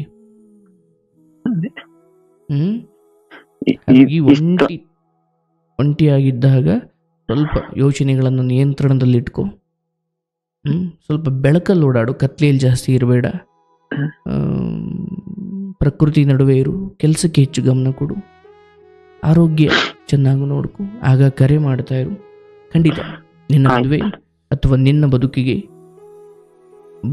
B: ಹ್ಮ್
A: ಇ-
B: ಹಾಗಾಗಿ
A: ಇ- ಇಷ್ಟ
B: ಒಂಟಿ ಒಂಟಿಯಾಗಿದ್ದಾಗ ಸ್ವಲ್ಪ ಯೋಚನೆಗಳನ್ನು ನಿಯಂತ್ರಣದಲ್ಲಿಟ್ಕೊ ಹ್ಮ್ ಸ್ವಲ್ಪ ಬೆಳಕಲ್ಲಿ ಓಡಾಡು ಕತ್ಲೆಯಲ್ಲಿ ಜಾಸ್ತಿ ಇರಬೇಡ ಪ್ರಕೃತಿ ನಡುವೆ ಇರು ಕೆಲಸಕ್ಕೆ ಹೆಚ್ಚು ಗಮನ ಕೊಡು ಆರೋಗ್ಯ ಚೆನ್ನಾಗಿ ನೋಡ್ಕೊ ಆಗ ಕರೆ ಮಾಡ್ತಾ ಇರು ಖಂಡಿತ ನಿನ್ನ
A: ಆಯ್ತು.
B: ಮದುವೆ ಅಥವಾ ನಿನ್ನ ಬದುಕಿಗೆ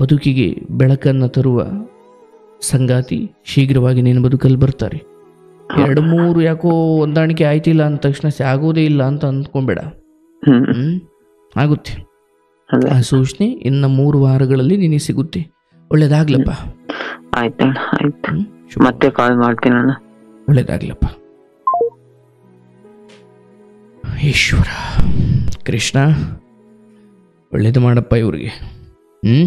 B: ಬದುಕಿಗೆ ಬೆಳಕನ್ನು ತರುವ ಸಂಗಾತಿ ಶೀಘ್ರವಾಗಿ ನಿನ್ನ ಬದುಕಲ್ಲಿ ಬರ್ತಾರೆ ಎರಡು ಮೂರು ಯಾಕೋ ಹೊಂದಾಣಿಕೆ ಆಯ್ತಿಲ್ಲ ಅಂದ ತಕ್ಷಣ ಆಗೋದೇ ಇಲ್ಲ ಅಂತ ಅಂದ್ಕೊಂಬೇಡ
A: ಹ್ಮ್
B: ಹ್ಮ್ ಆಗುತ್ತೆ
A: ಅದೇ
B: ಆ ಸೂಚನೆ ಇನ್ನು ಮೂರು ವಾರಗಳಲ್ಲಿ ನಿನಗೆ ಸಿಗುತ್ತೆ ಒಳ್ಳೇದಾಗ್ಲಪ್ಪ
A: ಆಯ್ತಣ್ಣ ಆಯ್ತು
B: ಹ್ಮ್ ಶುಭ.
A: ಮತ್ತೆ ಕಾಲ್ ಮಾಡ್ತೀನಿ ಅಣ್ಣ
B: ಒಳ್ಳೇದಾಗ್ಲಪ್ಪ ಈಶ್ವರ ಕೃಷ್ಣ ಒಳ್ಳೇದು ಮಾಡಪ್ಪ ಇವ್ರಿಗೆ ಹ್ಮ್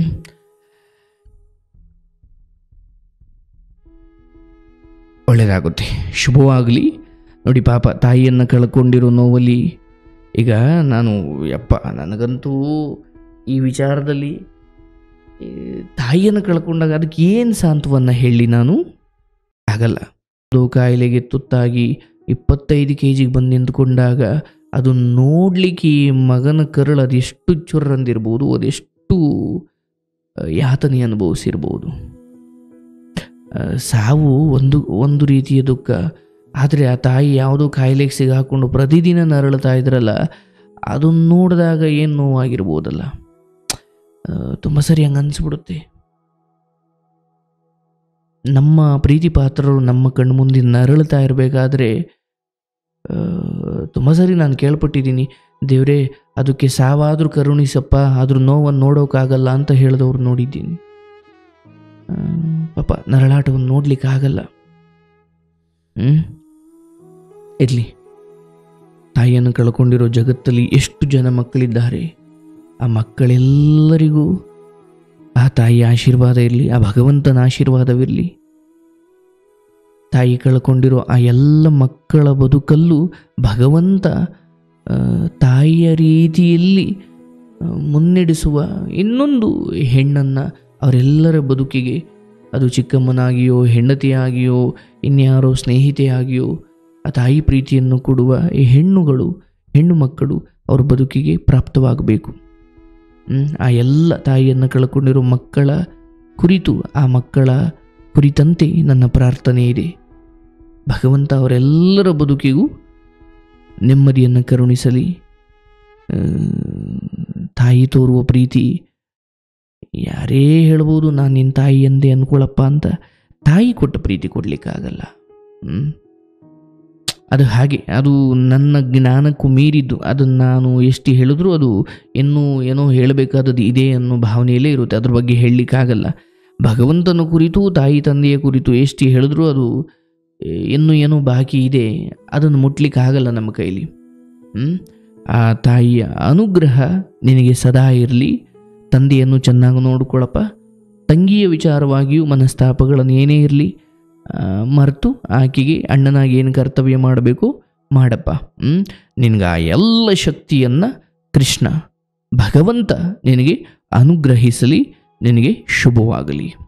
B: ಒಳ್ಳೇದಾಗುತ್ತೆ ಶುಭವಾಗಲಿ ನೋಡಿ ಪಾಪ ತಾಯಿಯನ್ನು ಕಳ್ಕೊಂಡಿರೋ ನೋವಲ್ಲಿ ಈಗ ನಾನು ಯಪ್ಪ ನನಗಂತೂ ಈ ವಿಚಾರದಲ್ಲಿ ಈ ತಾಯಿಯನ್ನು ಕಳ್ಕೊಂಡಾಗ ಅದಕ್ಕೆ ಏನು ಸಾಂತ್ವನ ಹೇಳಿ ನಾನು ಆಗಲ್ಲ ಅದು ಕಾಯಿಲೆಗೆ ತುತ್ತಾಗಿ ಇಪ್ಪತ್ತೈದು ಕೆ ಜಿಗೆ ಬಂದು ನಿಂತ್ಕೊಂಡಾಗ ಅದು ನೋಡ್ಲಿಕ್ಕೆ ಈ ಮಗನ ಕರಳು ಅದೆಷ್ಟು ಚುರ್ರಂದಿರ್ಬೋದು ಅದೆಷ್ಟು ಆ, ಯಾತನೆ ಅನುಭವಿಸಿರ್ಬೋದು ಆ, ಸಾವು ಒಂದು ಒಂದು ರೀತಿಯ ದುಃಖ ಆದರೆ ಆ ತಾಯಿ ಯಾವುದೋ ಕಾಯಿಲೆಗೆ ಸಿಗಾಕೊಂಡು ಪ್ರತಿದಿನ ನರಳ್ತಾ ಇದ್ರಲ್ಲ ಅದನ್ನು ನೋಡಿದಾಗ ಏನು ನೋವಾಗಿರ್ಬೋದಲ್ಲ ತುಂಬ ಸರಿ ಹಂಗೆ ಅನಿಸ್ಬಿಡುತ್ತೆ ನಮ್ಮ ಪ್ರೀತಿ ಪಾತ್ರರು ನಮ್ಮ ಕಣ್ಣು ಮುಂದೆ ನರಳ್ತಾ ಇರಬೇಕಾದ್ರೆ ತುಂಬ ಸರಿ ನಾನು ಕೇಳ್ಪಟ್ಟಿದ್ದೀನಿ ದೇವರೇ ಅದಕ್ಕೆ ಸಾವಾದರೂ ಕರುಣಿಸಪ್ಪ ಅದ್ರ ನೋವನ್ನು ನೋಡೋಕ್ಕಾಗಲ್ಲ ಅಂತ ಹೇಳಿದವ್ರು ನೋಡಿದ್ದೀನಿ ಆ, ಪಾಪ ನರಳಾಟವನ್ನು ನೋಡ್ಲಿಕ್ಕಾಗಲ್ಲ ಹ್ಞೂ ಇರಲಿ ತಾಯಿಯನ್ನು ಕಳ್ಕೊಂಡಿರೋ ಜಗತ್ತಲ್ಲಿ ಎಷ್ಟು ಜನ ಮಕ್ಕಳಿದ್ದಾರೆ ಆ ಮಕ್ಕಳೆಲ್ಲರಿಗೂ ಆ ತಾಯಿಯ ಆಶೀರ್ವಾದ ಇರಲಿ ಆ ಭಗವಂತನ ಆಶೀರ್ವಾದವಿರಲಿ ತಾಯಿ ಕಳ್ಕೊಂಡಿರೋ ಆ ಎಲ್ಲ ಮಕ್ಕಳ ಬದುಕಲ್ಲೂ ಭಗವಂತ ಆ, ತಾಯಿಯ ರೀತಿಯಲ್ಲಿ ಆ, ಮುನ್ನಡೆಸುವ ಇನ್ನೊಂದು ಹೆಣ್ಣನ್ನು ಅವರೆಲ್ಲರ ಬದುಕಿಗೆ ಅದು ಚಿಕ್ಕಮ್ಮನಾಗಿಯೋ ಹೆಂಡತಿಯಾಗಿಯೋ ಇನ್ಯಾರೋ ಸ್ನೇಹಿತೆಯಾಗಿಯೋ ಆ ತಾಯಿ ಪ್ರೀತಿಯನ್ನು ಕೊಡುವ ಈ ಹೆಣ್ಣುಗಳು ಹೆಣ್ಣು ಮಕ್ಕಳು ಅವ್ರ ಬದುಕಿಗೆ ಪ್ರಾಪ್ತವಾಗಬೇಕು ಹ್ಮ್, ಆ ಎಲ್ಲ ತಾಯಿಯನ್ನು ಕಳ್ಕೊಂಡಿರೋ ಮಕ್ಕಳ ಕುರಿತು ಆ ಮಕ್ಕಳ ಕುರಿತಂತೆ ನನ್ನ ಪ್ರಾರ್ಥನೆ ಇದೆ ಭಗವಂತ ಅವರೆಲ್ಲರ ಬದುಕಿಗೂ ನೆಮ್ಮದಿಯನ್ನು ಕರುಣಿಸಲಿ ಆ, ತಾಯಿ ತೋರುವ ಪ್ರೀತಿ ಯಾರೇ ಹೇಳ್ಬೋದು ನಾನು ನಿನ್ನ ತಾಯಿ ಎಂದೇ ಅನ್ಕೊಳಪ್ಪ ಅಂತ ತಾಯಿ ಕೊಟ್ಟ ಪ್ರೀತಿ ಕೊಡಲಿಕ್ಕಾಗಲ್ಲ ಹ್ಮ್. ಅದು ಹಾಗೆ ಅದು ನನ್ನ ಜ್ಞಾನಕ್ಕೂ ಮೀರಿದ್ದು ಅದನ್ನು ನಾನು ಎಷ್ಟು ಹೇಳಿದ್ರೂ ಅದು ಇನ್ನೂ ಏನೋ ಹೇಳಬೇಕಾದದ್ದು ಇದೆ ಅನ್ನೋ ಭಾವನೆಯಲ್ಲೇ ಇರುತ್ತೆ ಅದ್ರ ಬಗ್ಗೆ ಹೇಳಲಿಕ್ಕಾಗಲ್ಲ ಭಗವಂತನ ಕುರಿತು ತಾಯಿ ತಂದೆಯ ಕುರಿತು ಎಷ್ಟು ಹೇಳಿದ್ರೂ ಅದು ಏ, ಇನ್ನೂ ಏನೋ ಬಾಕಿ ಇದೆ ಅದನ್ನು ಮುಟ್ಲಿಕ್ಕೆ ಆಗಲ್ಲ ನಮ್ಮ ಕೈಲಿ ಹ್ಮ್? ಆ ತಾಯಿಯ ಅನುಗ್ರಹ ನಿನಗೆ ಸದಾ ಇರಲಿ ತಂದೆಯನ್ನು ಚೆನ್ನಾಗಿ ನೋಡ್ಕೊಳಪ್ಪ ತಂಗಿಯ ವಿಚಾರವಾಗಿಯೂ ಮನಸ್ತಾಪಗಳನ್ನು ಏನೇ ಇರಲಿ ಮರೆತು ಆಕೆಗೆ ಅಣ್ಣನಾಗಿ ಏನು ಕರ್ತವ್ಯ ಮಾಡಬೇಕು ಮಾಡಪ್ಪ ಹ್ಞೂ ನಿನಗೆ ಆ ಎಲ್ಲ ಶಕ್ತಿಯನ್ನು ಕೃಷ್ಣ ಭಗವಂತ ನಿನಗೆ ಅನುಗ್ರಹಿಸಲಿ ನಿನಗೆ ಶುಭವಾಗಲಿ